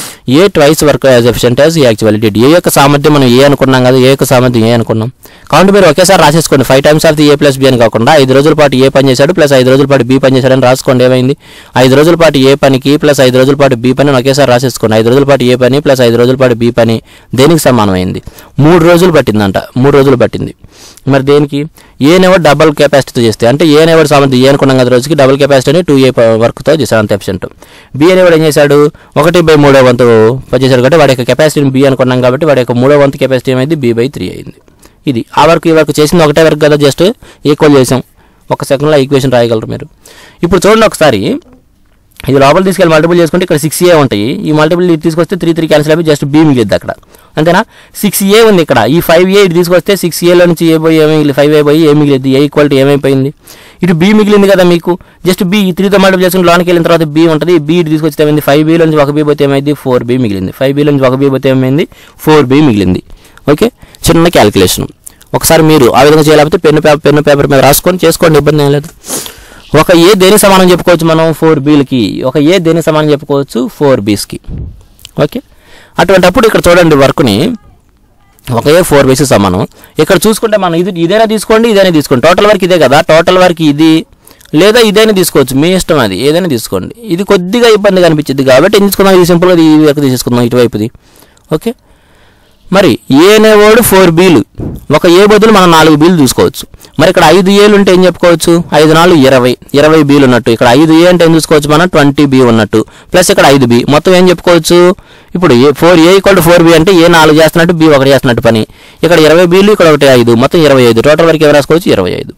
A twice work as efficient as actually A యొక్క సామర్థ్యం మనం ఏ అనుకున్నాం కదా ఏ యొక్క సామర్థ్యం ఏ అనుకున్నాం కాబట్టి మీరు ఒకేసారి రాసేసుకోండి five times of the A plus B అని కాకుండా ఐదు రోజుల పాటు ఏ పని చేశాడు ప్లస్ ఐదు రోజుల పాటు బి పని చేశాడని రాసుకోండి ఏమైంది ఐదు రోజుల పాటు ఏ పనికి ప్లస్ ఐదు రోజుల పాటు బి పని ఒకేసారి రాసేసుకోండి ఐదు రోజుల పాటు ఏ పని ప్లస్ ఐదు రోజుల పాటు బి పని దేనికి సమానమైంది మూడు రోజులు పట్టిందంట మూడు రోజులు పట్టింది మరి దేనికి ఏ నెవర్ డబల్ కెపాసిటీతో చేస్తే అంటే ఏ నెవర్ సామర్థ్యం ఏ అనుకున్నాం కదా రోజుకి డబల్ కెపాసిటీని టూ ఏ వర్క్తో చేశాడు అంత ఎఫిషియంట్ బి అనేవాడు ఏం చేశాడు ఒకటి బై మూడో వంతు పనిచేశాడు కాబట్టి వాడి యొక్క కెపాసిటీని బి అనుకున్నాం కాబట్టి వాడి యొక్క మూడో వంతు కెపాసిటీ ఏమైంది బి బై త్రీ అయింది ఇది ఆ వర్క్ ఈ వర్క్ చేసింది ఒకటే వర్క్ కదా జస్ట్ ఈక్వల్ చేసాం ఒక సెకండ్లో ఈక్వేషన్ రాయగలరు మీరు ఇప్పుడు చూడండి ఒకసారి ఇది లోపల తీసుకెళ్ళి మల్టిపుల్ చేసుకుంటే ఇక్కడ సిక్స్ ఏ ఉంటాయి ఈ మల్టిపుల్ ఇది తీసుకొస్తే త్రీ త్రీ క్యాన్సిల్ అయిపోయి జస్ట్ బి మిగిలిద్ది అక్కడ అంతేనా సిక్స్ ఏ ఉంది ఇక్కడ ఈ ఫైవ్ ఏ ఇటు తీసుకొస్తే సిక్స్ ఏలో నుంచి ఏ పోయి ఏ మిగిలి ఫైవ్ ఏ పోయి ఏ మిగిలిద్ది ఏ ఈక్వాలిటీ ఏమైపోయింది ఇటు బి మిగిలింది కదా మీకు జస్ట్ బి త్రీతో మల్టిపుల్ చేసుకుని లోనికి వెళ్ళిన తర్వాత బి ఉంటుంది బి ఇటు తీసుకొస్తే ఏమైంది ఫైవ్ బీలో నుంచి ఒక బి పోతే ఏమైంది ఫోర్ బి మిగిలింది ఫైవ్ బీలో నుంచి ఒక బి పోతే ఏమైంది ఫోర్ బి మిగిలింది ఓకే చిన్న క్యాలిక్యులేషన్ ఒకసారి మీరు ఆ విధంగా చేయలేకపోతే పెన్ను పేపర్ పెన్ను పేపర్ మీద రాసుకొని చేసుకోండి ఇబ్బంది ఏం లేదు ఒక ఏ దేనికి సమానం చెప్పుకోవచ్చు మనం ఫోర్ బీలకి ఒక ఏ దేనికి సమానం చెప్పుకోవచ్చు ఫోర్ బీస్కి ఓకే అటువంటప్పుడు ఇక్కడ చూడండి వర్క్ని ఒక ఏ ఫోర్ బీస్ సమానం ఇక్కడ చూసుకుంటే మనం ఇది ఇదైనా తీసుకోండి ఇదైనా తీసుకోండి టోటల్ వర్క్ ఇదే కదా టోటల్ వర్క్ ఇది లేదా ఇదైనా తీసుకోవచ్చు మీ ఇష్టం అది ఏదైనా తీసుకోండి ఇది కొద్దిగా ఇబ్బందిగా అనిపించింది కాబట్టి ఏం తీసుకుందాం ఇది సింపుల్గా ఈ వర్క్ తీసేసుకుందాం ఇటువైపుది ఓకే మరి ఏ అనేవాడు ఫోర్ బీలు ఒక ఏ బదులు మనం నాలుగు బీలు చూసుకోవచ్చు మరి ఇక్కడ ఐదు ఏలు ఉంటే ఏం చెప్పుకోవచ్చు ఐదు నాలుగు ఇరవై ఇరవై బీలు ఉన్నట్టు ఇక్కడ ఐదు ఏ అంటే ఏం చూసుకోవచ్చు మనం ట్వంటీ బీ ఉన్నట్టు ప్లస్ ఇక్కడ ఐదు బి మొత్తం ఏం చెప్పుకోవచ్చు ఇప్పుడు A four A equal to four B అంటే ఏ నాలుగు చేస్తున్నట్టు బి ఒకటి చేస్తున్నట్టు పని ఇక్కడ ఇరవై బీలు ఇక్కడ ఒకటి ఐదు మొత్తం ఇరవై ఐదు టోటల్ వరకు ఏం రాసుకోవచ్చు ఇరవై ఐదు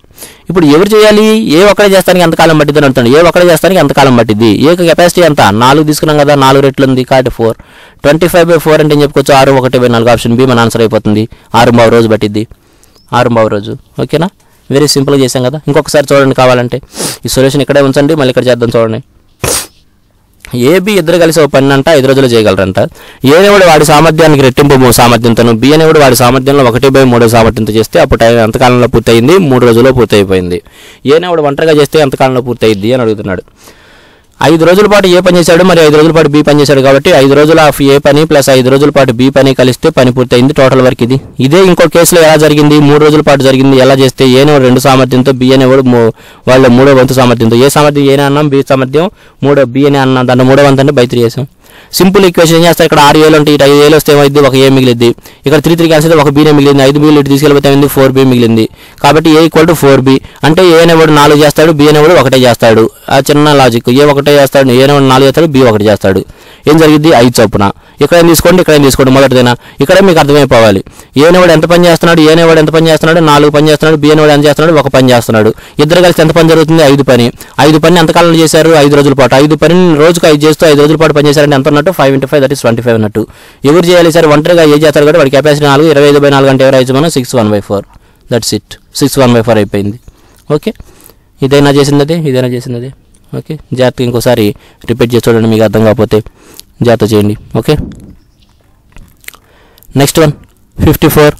ఇప్పుడు ఎవరు చేయాలి ఏ ఒక్కడే చేస్తానికి ఎంతకాలం పట్టింది అని అంటున్నాడు ఏ ఒక్కడే చేస్తానికి ఎంతకాలం పట్టింది ఏ కెపాసిటీ ఎంత నాలుగు తీసుకున్నాం కదా నాలుగు రెట్లు ఉంది కాబట్టి four twenty five by four అంటే ఏం చెప్పుకోవచ్చు ఆరు ఒకటి బై నాలుగు ఆప్షన్ బి మన ఆన్సర్ అయిపోతుంది ఆరు బావు రోజు పట్టిద్ది ఆరు బావు రోజు ఓకేనా వెరీ సింపుల్గా చేసాం కదా ఇంకొకసారి చూడండి కావాలంటే ఈ సొల్యూషన్ ఇక్కడే ఉంచండి మళ్ళీ ఇక్కడ చేద్దాం చూడండి ఏబి ఇద్దరు కలిసి ఒక పని అంట ఐదు రోజులు చేయగలరంట ఏ అనేవాడు వాడి సామర్థ్యానికి రెట్టింపు మూ- సామర్థ్యంతోను బి అనేవాడు వాడి సామర్థ్యంలో ఒకటి బై మూడు సామర్థ్యంతో చేస్తే అప్పుడు టైం ఎంతకాలంలో పూర్తయింది మూడు రోజుల్లో పూర్తయిపోయింది ఏ అనేవాడు ఒంటరిగా చేస్తే ఎంతకాలంలో పూర్తయింది అని అడుగుతున్నాడు ఐదు రోజుల పాటు ఏ పని చేశాడు మరి ఐదు రోజుల పాటు బి పని చేశాడు కాబట్టి ఐదు రోజుల ఆఫ్ ఏ పని ప్లస్ ఐదు రోజుల పాటు బి పని కలిస్తే పని పూర్తయింది టోటల్ వర్క్ ఇది ఇదే ఇంకో కేసులో ఎలా జరిగింది మూడు రోజుల పాటు జరిగింది ఎలా చేస్తే ఏ అనేవాడు రెండు సామర్థ్యంతో బి అనేవాడు మూ- వాళ్ళ మూడో వంతు సామర్థ్యంతో ఏ సామర్థ్యం ఏ అన్నాం బి సామర్థ్యం మూడో బి అని అన్నాం దాంట్లో మూడో వంతు అంటే బై త్రీ చేసాం సింపుల్ ఈక్వేషన్ ఏం చేస్తారు ఇక్కడ ఆరు ఏళ్ళు ఉంటాయి ఇటు ఐదు ఏళ్ళు వస్తే ఏమైంది ఒక ఏ మిగిలింది ఇక్కడ త్రీ త్రీ క్యాన్సిల్ ఒక బీనే మిగిలింది ఐదు బీలు ఇటు తీసుకెళ్ళిపోతే ఏమైంది ఫోర్ బి మిగిలింది కాబట్టి A equal to four B అంటే ఏ అనేవాడు నాలుగు చేస్తాడు బి అనేవాడు ఒకటే చేస్తాడు ఆ చిన్న లాజిక్ ఏ ఒకటే చేస్తాడు ఏ అనేవాడు నాలుగు చేస్తాడు బి ఒకటి చేస్తాడు ఏం జరిగింది ఐదు చొప్పున ఇక్కడ ఏం తీసుకోండి ఇక్కడ ఏం తీసుకోండి మొదటిదైనా ఇక్కడే మీకు అర్థమైపోవాలి ఏ అనేవాడు ఎంత పని చేస్తున్నాడు ఏ అనేవాడు ఎంత పని చేస్తున్నాడు నాలుగు పని చేస్తున్నాడు బి అనేవాడు ఎంత చేస్తున్నాడు ఒక పని చేస్తున్నాడు ఇద్దరు కలిసి ఎంత పని జరుగుతుంది ఐదు పని ఐదు పని ఎంత కాలంలో చేశారు ఐదు రోజుల పాటు ఐదు పని రోజుకు ఐదు చేస్తూ ఐదు రోజుల పాటు పని చేశారంటే ఎంత ఉన్నట్టు five into five that is twenty five అన్నట్టు ఎవరు చేయాలి సార్ ఒంటరిగా ఏ చేస్తారు కాబట్టి వాడి కెపాసిటీ నాలుగు ఇరవై ఐదు బై నాలుగు అంటే ఎవరు అయితే మనం six one by four that's it six one by four అయిపోయింది ఓకే ఇదైనా చేసింది అదే ఇదైనా చేసింది అదే ఓకే జాగ్రత్తగా ఇంకోసారి రిపీట్ చేసి చూడండి మీకు అర్థం కాకపోతే జాగ్రత్త చేయండి okay next one fifty four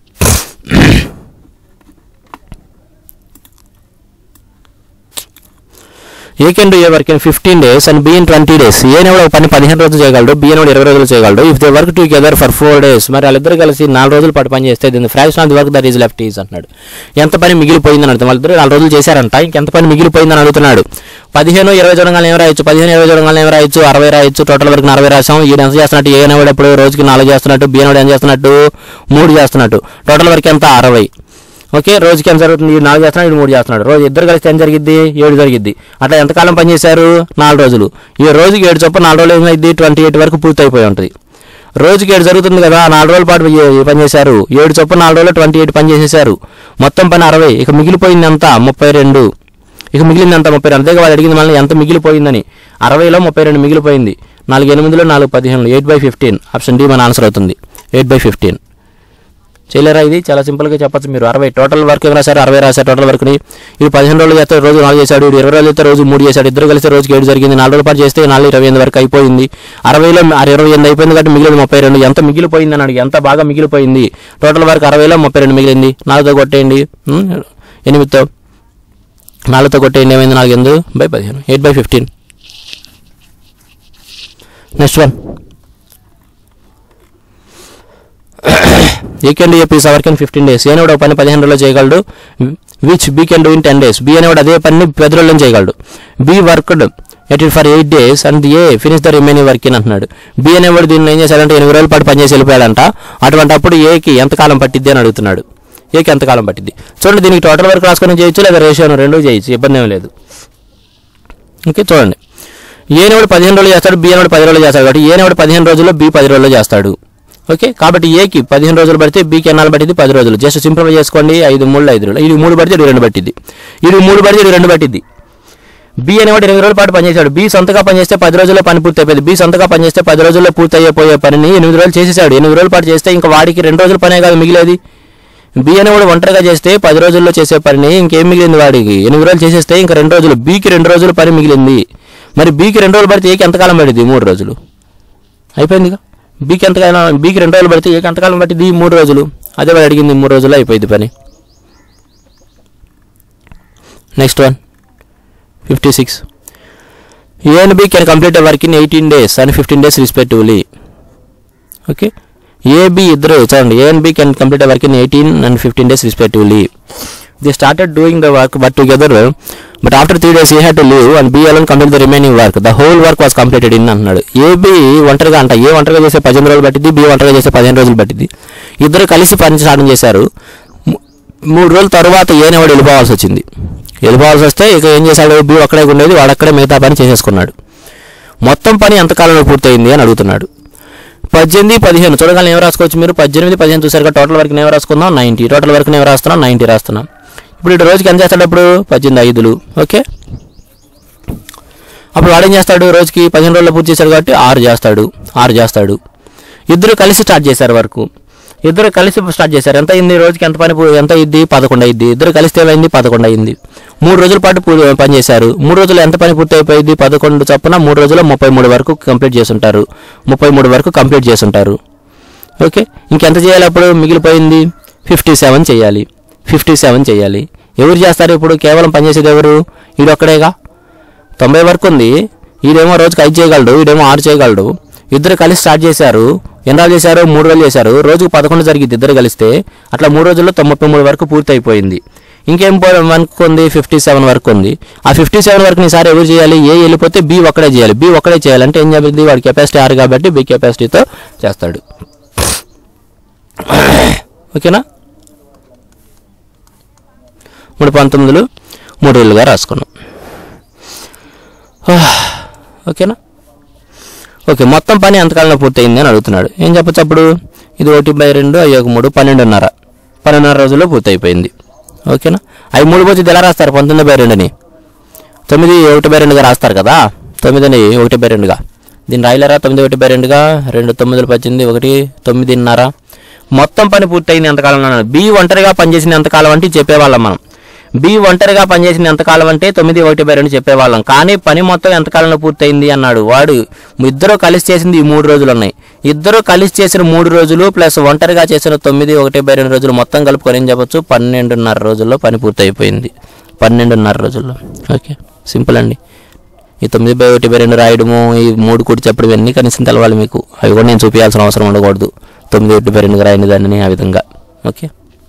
A can do a work in fifteen days and B in twenty days ఏనేవాడు ఒక పని పదిహేను రోజులు చేయగలడు బి అనేవాడు ఇరవై రోజులు చేయగలడు if they work together for four days మరి వాళ్ళిద్దరు కలిసి నాలుగు రోజులు పాటు పని చేస్తే దీన్ని fraction of the work that is left is అంటున్నాడు ఎంత పని మిగిలిపోయిందని అడుగుతాం వాళ్ళిద్దరు నాలుగు రోజులు చేశారంట ఇంకెంత పని మిగిలిపోయిందని అడుగుతున్నాడు పదిహేను ఇరవై చూడంగానే ఏం రాయొచ్చు పదిహేను ఇరవై చూడంగానే ఏం రాయొచ్చు అరవై రాయొచ్చు టోటల్ వరకు అరవై రాసాం ఈయన ఎంత చేస్తున్నట్టు ఏ అనేవాడు ఎప్పుడు రోజుకి నాలుగు చేస్తున్నట్టు బి అనేవాడు ఏం చేస్తున్నట్టు మూడు చేస్తున్నట్టు టోటల్ వరకు ఎంత అరవై ఓకే రోజుకి ఎంత జరుగుతుంది ఈ నాలుగు చేస్తున్నాడు ఇది మూడు చేస్తున్నాడు రోజు ఇద్దరు కలిసి ఎంత జరిగిద్ది ఏడు జరిగిద్ది అట్లా ఎంతకాలం పని చేశారు నాలుగు రోజులు ఈ రోజుకి ఏడు చొప్పున నాలుగు రోజులు ఏమైంది ట్వంటీ ఎయిట్ వరకు పూర్తి అయిపోయి ఉంటుంది రోజుకి ఏడు జరుగుతుంది కదా నాలుగు రోజుల పాటు ఏ- పని చేశారు ఏడు చొప్పున నాలుగు రోజులు ట్వంటీ ఎయిట్ పని చేసేశారు మొత్తం పని అరవై ఇక మిగిలిపోయింది ఎంత ముప్పై రెండు ఇక మిగిలింది ఎంత ముప్పై రెండు అంతేగా వాళ్ళు అడిగింది మళ్ళీ ఎంత మిగిలిపోయిందని అరవైలో ముప్పై రెండు మిగిలిపోయింది నాలుగు ఎనిమిదిలో నాలుగు పదిహేను eight by fifteen option D మన ఆన్సర్ అవుతుంది ఎయిట్ బై ఫిఫ్టీన్ చేయలేరా ఇది చాలా సింపుల్గా చెప్పచ్చు మీరు అరవై టోటల్ వర్క్ ఏం రాశారు అరవై రాశారు టోటల్ వర్క్ని ఇది పదిహేను రోజులు చేస్తే రోజు నాలుగు చేశాడు ఇది ఇరవై రోజులు చేస్తే రోజు మూడు చేశాడు ఇద్దరు కలిసి రోజుకి ఏడు జరిగింది నాలుగు రోజుల పాటు చేస్తే నాలుగు ఇరవై ఎనిమిది వరకు అయిపోయింది అరవైలో ఆ ఇరవై ఎనిమిది అయిపోయింది కాబట్టి మిగిలింది ముప్పై రెండు ఎంత మిగిలిపోయింది అని అడిగి ఎంత బాగా మిగిలిపోయింది టోటల్ వర్క్ అరవైలో ముప్పై రెండు మిగిలింది నాలుగుతో కొట్టేయండి ఉం? ఎనిమిదితో నాలుగుతో కొట్టేయండి ఏమైంది నాలుగు ఎనిమిది బై పదిహేను eight by fifteen next one A can do a piece hour can fifteen days ఏనేవాడు ఒక పని పదిహేను రోజుల్లో చేయగలడు which B can do in ten days B అనేవాడు అదే పని పది రోజుల్లో చేయగలడు B worked at it for eight days and A finish the remaining work in అంటున్నాడు బి అనేవాడు దీన్ని ఏం చేశాడంటే ఎనిమిది రోజుల పాటు పనిచేసి వెళ్ళిపోయాడంట అటువంటి అప్పుడు ఏకి ఎంతకాలం పట్టిద్ది అని అడుగుతున్నాడు ఏకి ఎంతకాలం పట్టిద్ది చూడండి దీనికి టోటల్ వర్క్ రాసుకొని చేయొచ్చు లేదా రేషియోను రెండు చేయొచ్చు ఇబ్బంది ఏం లేదు ఓకే చూడండి ఏనేవాడు పదిహేను రోజులు చేస్తాడు బి అనేవాడు పది రోజులు చేస్తాడు కాబట్టి ఏనేవాడు పదిహేను రోజుల్లో బి పది రోజుల్లో చేస్తాడు ఓకే కాబట్టి ఏకి పదిహేను రోజులు పడితే బీకి ఎన్నాళ్ళు పట్టింది పది రోజులు జస్ట్ సింప్లిఫై చేసుకోండి ఐదు మూడు ఐదు రోజులు ఇది మూడు పడితే ఇది రెండు పట్టింది ఇది మూడు పడితే ఇది రెండు పట్టింది బి అనేవాడు ఇరవై రోజుల పాటు పనిచేశాడు బి సొంతగా పనిచేస్తే పది రోజుల్లో పని పూర్తి అయిపోయింది బి సొంతగా పనిచేస్తే పది రోజుల్లో పూర్తి అయిపోయే పనిని ఎనిమిది రోజులు చేసేసాడు ఎనిమిది రోజుల పాటు చేస్తే ఇంకా వాడికి రెండు రోజుల పనే కాదు మిగిలేది బి అనేవాడు ఒంటరిగా చేస్తే పది రోజుల్లో చేసే పనిని ఇంకేం మిగిలింది వాడికి ఎనిమిది రోజులు చేసేస్తే ఇంకా రెండు రోజులు బీకి రెండు రోజులు పని మిగిలింది మరి బీకి రెండు రోజులు పడితే ఏకి ఎంతకాలం పడింది మూడు రోజులు అయిపోయిందిగా బీకి ఎంతకాలం బీకి రెండు రోజులు పడితే ఏకి ఎంతకాలం పట్టింది మూడు రోజులు అదే వాడు అడిగింది మూడు రోజులు అయిపోయింది పని next one fifty six A and B can complete work in eighteen days and fifteen days respectively okay AB ఇద్దరు చూడండి A and B can complete work in eighteen and fifteen days respectively they started doing the work but together but after three days A had to leave and B alone complete the remaining work the whole work was completed in అంటున్నాడు AB ఒంటరిగా అంట ఏ ఒంటరిగా చేసే పదిహేను రోజులు పట్టింది B ఒంటరిగా చేసే పదిహేను రోజులు పట్టింది ఇద్దరు కలిసి పని స్టార్ట్ చేశారు ము- మూడు రోజుల తర్వాత ఏనేవాడు వెళ్ళిపోవాల్సి వచ్చింది వెళ్ళిపోవాల్సి వస్తే ఇక ఏం చేశాడు బి అక్కడే ఉండేది వాడు అక్కడే మిగతా పని చేసేసుకున్నాడు మొత్తం పని ఎంతకాలంలో పూర్తయింది అని అడుగుతున్నాడు పద్దెనిమిది పదిహేను చూడగానే ఏం రాసుకోవచ్చు మీరు పద్దెనిమిది పదిహేను చూసారుగా టోటల్ వరకు ఏం రాసుకుందాం నైంటీ టోటల్ వరకు ఏం రాస్తున్నాం నైంటీ రాస్తున్నాం ఇప్పుడు ఇటు రోజుకి ఎంత చేస్తాడు అప్పుడు పద్దెనిమిది ఐదులు ఓకే అప్పుడు వాడు ఏం చేస్తాడు రోజుకి పదిహేను రోజుల్లో పూర్తి చేశాడు కాబట్టి ఆరు చేస్తాడు ఆరు చేస్తాడు ఇద్దరు కలిసి స్టార్ట్ చేశారు వరకు ఇద్దరు కలిసి స్టార్ట్ చేశారు ఎంత అయింది రోజుకి ఎంత పని పూ- ఎంత అయింది పదకొండు అయింది ఇద్దరు కలిస్తే ఏమైంది పదకొండు అయింది మూడు రోజుల పాటు పూ- పని చేశారు మూడు రోజులు ఎంత పని పూర్తి అయిపోయింది పదకొండు చొప్పున మూడు రోజుల్లో ముప్పై మూడు వరకు కంప్లీట్ చేసుంటారు ముప్పై మూడు వరకు కంప్లీట్ చేసుంటారు ఓకే ఇంకెంత చేయాలి అప్పుడు మిగిలిపోయింది ఫిఫ్టీ సెవెన్ చేయాలి ఫిఫ్టీ సెవెన్ చేయాలి ఎవరు చేస్తారు ఇప్పుడు కేవలం పనిచేసేది ఎవరు ఈడొక్కడేగా తొంభై వరకు ఉంది ఈడేమో రోజుకి ఐదు చేయగలడు ఈడేమో ఆరు చేయగలడు ఇద్దరు కలిసి స్టార్ట్ చేశారు ఎన్ని రోజులు చేశారు మూడు రోజులు చేశారు రోజుకు పదకొండు జరిగింది ఇద్దరు కలిస్తే అట్లా మూడు రోజుల్లో తొంభై మూడు వరకు పూర్తి అయిపోయింది ఇంకేం పో- వరకు ఉంది ఫిఫ్టీ సెవెన్ వరకు ఉంది ఆ ఫిఫ్టీ సెవెన్ వరకు ఈసారి ఎవరు చేయాలి ఏ వెళ్ళిపోతే బి ఒక్కడే చేయాలి బి ఒక్కడే చేయాలంటే ఏం చెప్పింది వాడి కెపాసిటీ ఆరు కాబట్టి బి కెపాసిటీతో చేస్తాడు ఓకేనా మూడు పంతొమ్మిదిలు మూడు వేలుగా రాసుకున్నాం ఓకేనా ఓకే మొత్తం పని ఎంతకాలంలో పూర్తయింది అని అడుగుతున్నాడు ఏం చెప్పచ్చు అప్పుడు ఇది ఒకటి బై రెండు అయ్యి ఒక మూడు పన్నెండున్నర పన్నెండున్నర రోజుల్లో పూర్తయిపోయింది ఓకేనా అవి మూడు పోతే ఎలా రాస్తారు పంతొమ్మిది బై రెండుని తొమ్మిది ఒకటి బై రెండుగా రాస్తారు కదా తొమ్మిదిని ఒకటి బై రెండుగా దీన్ని రాయలేరా తొమ్మిది ఒకటి బై రెండుగా రెండు తొమ్మిదిలు పద్దెనిమిది ఒకటి తొమ్మిదిన్నర మొత్తం పని పూర్తయింది ఎంతకాలం అన్నాడు బి ఒంటరిగా పనిచేసిన ఎంతకాలం అంటే చెప్పేవాళ్ళం మనం బి ఒంటరిగా పనిచేసిన ఎంతకాలం అంటే తొమ్మిది ఒకటి బై రెండు చెప్పేవాళ్ళం కానీ పని మొత్తం ఎంతకాలంలో పూర్తయింది అన్నాడు వాడు ఇద్దరు కలిసి చేసింది ఈ మూడు రోజులు ఉన్నాయి ఇద్దరు కలిసి చేసిన మూడు రోజులు ప్లస్ ఒంటరిగా చేసిన తొమ్మిది ఒకటి బై రెండు రోజులు మొత్తం కలుపుకొని ఏం చెప్పొచ్చు పన్నెండున్నర రోజుల్లో పని పూర్తయిపోయింది పన్నెండున్నర రోజుల్లో ఓకే సింపుల్ అండి ఈ తొమ్మిది బై ఒకటి బై రెండు రాయడము ఈ మూడు కూడి చెప్పడం ఇవన్నీ కనీసం తెలవాలి మీకు అవి కూడా నేను చూపించాల్సిన అవసరం ఉండకూడదు తొమ్మిది ఒకటి బై రెండు రాయని దానిని ఆ విధంగా ఓకే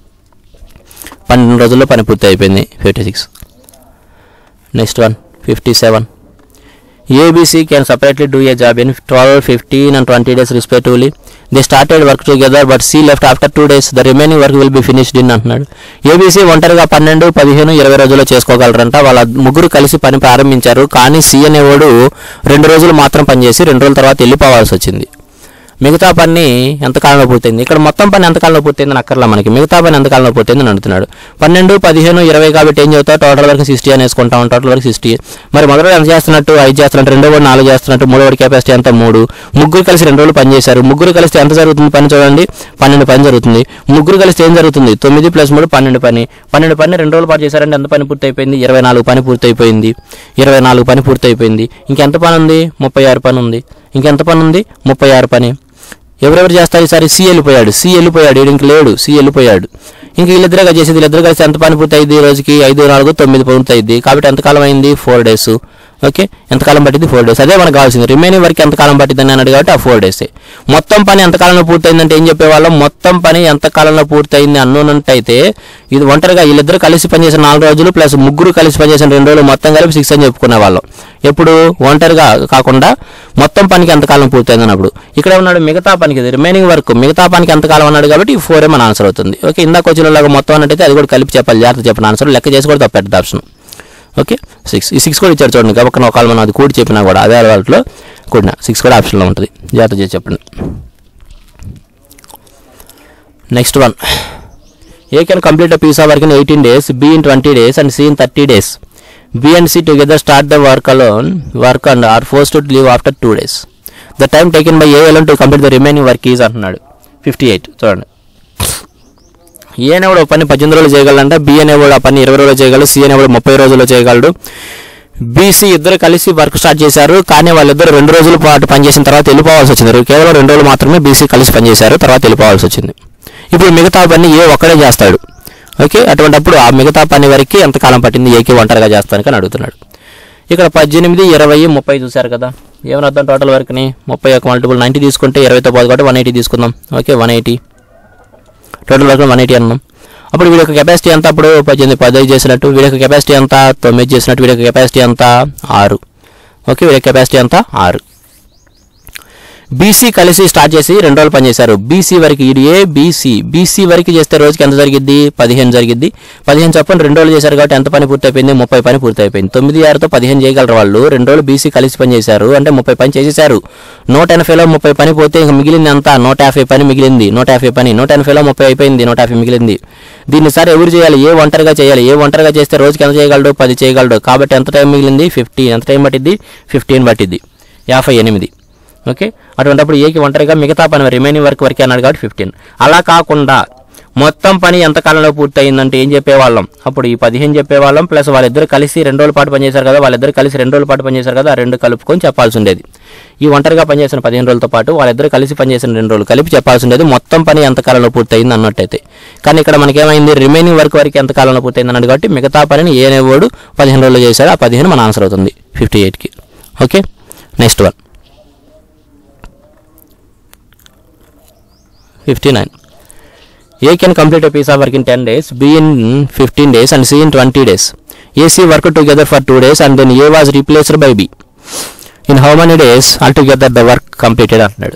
పన్నెండు రోజుల్లో పని పూర్తి అయిపోయింది fifty six next one fifty seven A B C can separately do a job in twelve fifteen and twenty days respectively they started work together but C left after two days the remaining work will be finished in అంటున్నాడు A B C ఒంటరిగా పన్నెండు పదిహేను ఇరవై రోజుల్లో చేసుకోగలరంట వాళ్ళ ముగ్గురు కలిసి పని ప్రారంభించారు కానీ సి అనేవాడు రెండు రోజులు మాత్రం పనిచేసి రెండు రోజుల తర్వాత వెళ్ళిపోవాల్సి వచ్చింది మిగతా పని ఎంతకాలంలో పూర్తయింది ఇక్కడ మొత్తం పని ఎంతకాలంలో పూర్తయిందని అక్కర్లా మనకి మిగతా పని ఎంతకాలంలో పూర్తయిందని అడుగుతున్నాడు పన్నెండు పదిహేను ఇరవై కాబట్టి ఏం చెబుతావు టోటల్ వరకు సిక్స్టీ అని వేసుకుంటాం టోటల్ వరకు సిక్స్టీ మరి మొదటి ఎంత చేస్తున్నట్టు ఐదు చేస్తున్నట్టు రెండో వాడు నాలుగు చేస్తున్నట్టు మూడో వాడి కెపాసిటీ ఎంత మూడు ముగ్గురు కలిసి రెండు రోజులు పని చేశారు ముగ్గురు కలిస్తే ఎంత జరుగుతుంది పని చూడండి పన్నెండు పని జరుగుతుంది ముగ్గురు కలిస్తే ఏం జరుగుతుంది తొమ్మిది ప్లస్ మూడు పన్నెండు పని పన్నెండు పని రెండు రోజులు పాటు చేశారంటే ఎంత పని పూర్తి అయిపోయింది ఇరవై నాలుగు పని పూర్తి అయిపోయింది ఇరవై నాలుగు పని పూర్తి అయిపోయింది ఇంకెంత పని ఉంది ముప్పై ఆరు పని ఉంది ఇంకెంత పని ఉంది ముప్పై ఆరు పని ఎవరెవరు చేస్తారు ఈసారి సి వెళ్ళిపోయాడు సి వెళ్ళిపోయాడు ఈడు ఇంక లేడు సి వెళ్ళిపోయాడు ఇంక వీళ్ళిద్దరుగా చేసేది వీళ్ళిద్దరు కలిసి ఎంత పని పూర్తి అయింది ఈ రోజుకి ఐదు నాలుగు తొమ్మిది పూర్తి అయింది కాబట్టి ఎంతకాలం అయింది ఫోర్ డేస్ ఓకే ఎంతకాలం పట్టింది ఫోర్ డేస్ అదే మనకు కావాల్సింది రిమైనింగ్ వరకు ఎంతకాలం పట్టింది అని అన్నాడు కాబట్టి ఆ ఫోర్ డేసే మొత్తం పని ఎంతకాలంలో పూర్తయిందంటే ఏం చెప్పేవాళ్ళం మొత్తం పని ఎంతకాలంలో పూర్తయింది అన్నోనంటైతే ఇది ఒంటరిగా వీళ్ళిద్దరు కలిసి పనిచేసిన నాలుగు రోజులు ప్లస్ ముగ్గురు కలిసి పనిచేసిన రెండు రోజులు మొత్తం కలిపి సిక్స్ అని చెప్పుకునే వాళ్ళం ఎప్పుడు ఒంటరిగా కాకుండా మొత్తం పనికి ఎంతకాలం పూర్తయింది అన్నప్పుడు ఇక్కడ ఉన్నాడు మిగతా పనికి రిమైనింగ్ వర్క్ మిగతా పనికి ఎంతకాలం అన్నాడు కాబట్టి ఈ ఫోర్ మన ఆన్సర్ అవుతుంది ఓకే ఇందాక వచ్చిన లాగా మొత్తం అన్నట్టయితే అది కూడా కలిపి చెప్పాలి జాగ్రత్త చెప్పిన ఆన్సర్ లెక్క చేసి కూడా తప్పెట్టదు ఆప్షన్ ఓకే సిక్స్ ఈ సిక్స్ కూడా ఇచ్చారు చూడండి కాబట్టి ఒకవేళ మనం అది కూడి చెప్పినా కూడా అదే అలవాట్లో కూడిన సిక్స్ కూడా ఆప్షన్లో ఉంటుంది జాగ్రత్త చేసి చెప్పండి next one A can complete a piece of work in eighteen days B in twenty days and C in thirty days B and C together start the work alone work and are force to leave after two days the time taken by A alone to complete the remaining work is అంటున్నాడు fifty eight చూడండి A అనేవాడు ఒక పని పద్దెనిమిది రోజులు చేయగలంట B అనేవాడు ఆ పని ఇరవై రోజులు చేయగలడు సి అనేవాడు ముప్పై రోజుల్లో చేయగలడు బీసీ ఇద్దరు కలిసి వర్క్ స్టార్ట్ చేశారు కానీ వాళ్ళిద్దరు రెండు రోజుల పాటు పనిచేసిన తర్వాత వెళ్ళిపోవాల్సి వచ్చింది కేవలం రెండు రోజులు మాత్రమే బీసీ కలిసి పనిచేశారు తర్వాత వెళ్ళిపోవాల్సి వచ్చింది ఇప్పుడు మిగతా పని ఏ ఒక్కడే చేస్తాడు ఓకే అటువంటప్పుడు ఆ మిగతా పని వరకు ఎంతకాలం పట్టింది ఏకి ఒంటరిగా చేస్తానికి అని అడుగుతున్నాడు ఇక్కడ పద్దెనిమిది ఇరవై ముప్పై చూశారు కదా ఏమని అర్థం టోటల్ వర్క్ని ముప్పై ఒక మల్టిపుల్ నైంటీ తీసుకుంటే ఇరవైతో పాటు కాబట్టి వన్ ఎయిటీ తీసుకుందాం okay one eighty total work one eighty అన్నాం అప్పుడు వీడి యొక్క కెపాసిటీ ఎంత అప్పుడు పద్దెనిమిది పదహైదు చేసినట్టు వీడి యొక్క కెపాసిటీ ఎంత తొమ్మిది చేసినట్టు వీడి యొక్క కెపాసిటీ ఎంత ఆరు ఓకే వీడి యొక్క కెపాసిటీ ఎంత ఆరు బీసీ కలిసి స్టార్ట్ చేసి రెండు రోజులు పనిచేశారు బీసీ వరకు ఇది ఏ బీసీ బీసీ వరకు చేస్తే రోజుకి ఎంత జరిగిద్ది పదిహేను జరిగిద్ది పదిహేను చొప్పున రెండు రోజులు చేశారు కాబట్టి ఎంత పని పూర్తి అయిపోయింది ముప్పై పని పూర్తి అయిపోయింది తొమ్మిది ఆరుతో పదిహేను చేయగలరు వాళ్ళు రెండు రోజులు బీసీ కలిసి పని చేశారు అంటే ముప్పై పని చేసేశారు నూట ఎనభైలో ముప్పై పని పోతే ఇంక మిగిలింది అంతా నూట యాభై పని మిగిలింది నూట యాభై పని నూట ఎనభైలో ముప్పై అయిపోయింది నూట యాభై మిగిలింది దీన్ని సార్ ఎవరు చేయాలి ఏ ఒంటరిగా చేయాలి ఏ ఒంటరిగా చేస్తే రోజుకి ఎంత చేయగలడు పది చేయగలడు కాబట్టి ఎంత టైం మిగిలింది ఫిఫ్టీ ఎంత టైం పట్టింది ఫిఫ్టీన్ పట్టింది యాభై ఎనిమిది ఓకే అటువంటిప్పుడు ఏకి ఒంటరిగా మిగతా పని రిమైనింగ్ వర్క్ వరకే అన్నాడు కాబట్టి ఫిఫ్టీన్ అలా కాకుండా మొత్తం పని ఎంత కాలంలో పూర్తి అయిందంటే ఏం చెప్పేవాళ్ళం అప్పుడు ఈ పదిహేను చెప్పేవాళ్ళం ప్లస్ వాళ్ళిద్దరు కలిసి రెండు రోజుల పాటు పనిచేశారు కదా వాళ్ళిద్దరు కలిసి రెండు రోజుల పాటు పనిచేశారు కదా ఆ రెండు కలుపుకొని చెప్పాల్సి ఉండేది ఈ ఒంటరిగా పనిచేసిన పదిహేను రోజులతో పాటు వాళ్ళిద్దరు కలిసి పనిచేసిన రెండు రోజులు కలిపి చెప్పాల్సి ఉండేది మొత్తం పని ఎంత కాలంలో పూర్తయింది అన్నట్టయితే కానీ ఇక్కడ మనకేమైంది రిమైనింగ్ వర్క్ వరకు ఎంత కాలంలో పూర్తయింది అన్నాడు కాబట్టి మిగతా పనిని ఏ అనేవాడు పదిహేను రోజులు చేశాడు ఆ పదిహేను మన ఆన్సర్ అవుతుంది ఫిఫ్టీ ఎయిట్కి okay next one fifty nine A can complete a piece of work in 10 days, B in 15 days, and C in 20 days. AC worked together for 2 days and then A was replaced by B. In how many days altogether the work completed అంటున్నాడు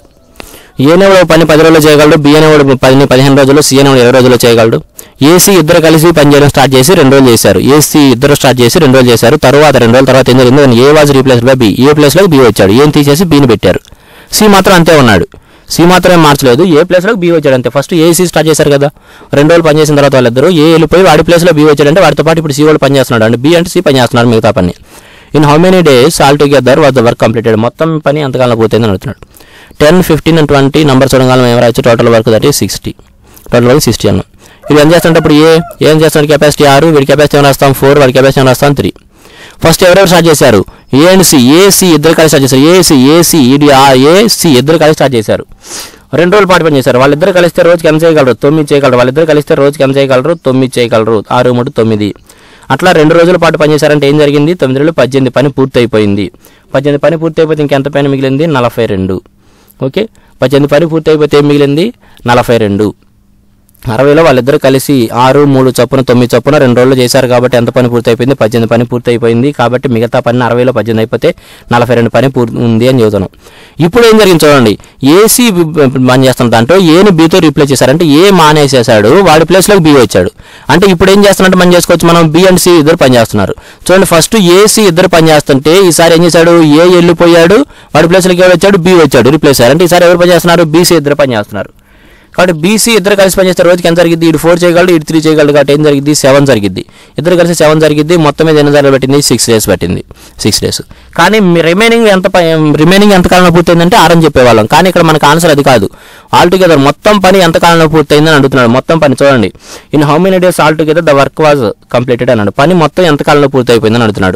A అనేవాడు పని పది రోజులు చేయగలడు B అనేవాడు పని పదిహేను రోజులు సి అనేవాడు ఇరవై రోజులు చేయగలడు ఏసీ ఇద్దరు కలిసి పని చేయడం స్టార్ట్ చేసి రెండు రోజులు చేశారు ఏసీ ఇద్దరు స్టార్ట్ చేసి రెండు రోజులు చేశారు తర్వాత రెండు రోజుల తర్వాత ఏం జరిగింది A was replaced by B A ప్లేస్లో బి వచ్చాడు ఏం తీసేసి బిని పెట్టారు సి మాత్రం అంతే ఉన్నాడు సి మాత్రమే మార్చలేదు ఏ ప్లేస్లో బి వచ్చాడు అంతే ఫస్ట్ ఏసీ స్టార్ట్ చేశారు కదా రెండు రోజులు పని చేసిన తర్వాత వాళ్ళిద్దరు ఏ వెళ్ళిపోయి వాడి ప్లేస్లో బి వచ్చాడంటే వాడితో పాటు ఇప్పుడు సి వాళ్ళు పని చేస్తున్నాడు అంటే బి అంటే సి పని చేస్తున్నారు మిగతా పని in how many days all together was the work completed మొత్తం పని ఎంతకాలం పూర్తయిందని అడుగుతున్నాడు ten fifteen and twenty number చూడగాలం ఏం రాయొచ్చు టోటల్ వర్క్ దట్ ఈ సిక్స్టీ టోటల్ వర్క్ సిక్స్టీ అన్నాం ఇది ఏం చేస్తుంటే ఇప్పుడు ఏ ఏం చేస్తున్నాడు కెపాసిటీ ఆరు వీడి కెపాసిటీ ఏమైనా రాస్తాం ఫోర్ వాడి కెపాసిటీ ఏమైనా రాస్తాం త్రీ ఫస్ట్ ఎవరెవరు స్టార్ట్ చేశారు ఏ అండ్ సి ఏసీ ఇద్దరు కలిసి స్టార్ట్ చేశారు ఏసీ ఏసీ ఇది ఆ ఏసీ ఇద్దరు కలిసి స్టార్ట్ చేశారు రెండు రోజులు పాటు పని చేశారు వాళ్ళిద్దరు కలిస్తే రోజుకి ఎంత చేయగలరు తొమ్మిది చేయగలరు వాళ్ళిద్దరు కలిస్తే రోజుకి ఎంత చేయగలరు తొమ్మిది చేయగలరు ఆరు మూడు తొమ్మిది అట్లా రెండు రోజుల పాటు పని చేశారంటే ఏం జరిగింది తొమ్మిది రోజులు పద్దెనిమిది పని పూర్తి అయిపోయింది పద్దెనిమిది పని పూర్తి అయిపోతే ఇంకెంత పని మిగిలింది నలభై రెండు ఓకే పద్దెనిమిది పని పూర్తి అయిపోతే ఏం మిగిలింది నలభై రెండు అరవైలో వాళ్ళిద్దరు కలిసి ఆరు మూడు చొప్పున తొమ్మిది చొప్పున రెండు రోజులు చేశారు కాబట్టి ఎంత పని పూర్తి అయిపోయింది పద్దెనిమిది పని పూర్తి అయిపోయింది కాబట్టి మిగతా పని అరవైలో పద్దెనిమిది అయిపోతే నలభై రెండు పని పూర్తి ఉంది అని చెబుతున్నాం ఇప్పుడు ఏం జరిగింది చూడండి ఏసీ పని చేస్తున్న దాంట్లో ఏని బీతో రీప్లేస్ చేశారంటే ఏ మానేసేసాడు వాడి ప్లేస్లోకి బి వచ్చాడు అంటే ఇప్పుడు ఏం చేస్తున్నట్టు పని చేసుకోవచ్చు మనం బి అండ్ సి ఇద్దరు పని చేస్తున్నారు చూడండి ఫస్ట్ ఏసీ ఇద్దరు పని చేస్తుంటే ఈసారి ఏం చేశాడు ఏ వెళ్ళిపోయాడు వాడి ప్లేస్లోకి ఎవరు వచ్చాడు బి వచ్చాడు రీప్లేస్ అయ్యారు అంటే ఈసారి ఎవరు పని చేస్తున్నారు బీసీ ఇద్దరు పని చేస్తున్నారు కాబట్టి బీసీ ఇద్దరు కలిసి పనిచేస్తే రోజుకి ఎంత జరిగింది ఇటు ఫోర్ చేయగలడు ఇటు త్రీ చేయగలడు కాబట్టి ఏం జరిగింది సెవెన్ జరిగింది ఇద్దరు కలిసి సెవెన్ జరిగింది మొత్తం మీద ఎన్ని రోజులు పెట్టింది సిక్స్ డేస్ పట్టింది సిక్స్ డేస్ కానీ రిమైనింగ్ ఎంత రిమైనింగ్ ఎంత కాలంలో పూర్తయిందంటే ఆరని చెప్పేవాళ్ళం కానీ ఇక్కడ మనకు ఆన్సర్ అది కాదు ఆల్ టుగెదర్ మొత్తం పని ఎంత కాలంలో పూర్తయిందని అడుగుతున్నాడు మొత్తం పని చూడండి in how many days all together the work was completed అన్నాడు పని మొత్తం ఎంత కాలంలో పూర్తి అయిపోయిందని అడుగుతున్నాడు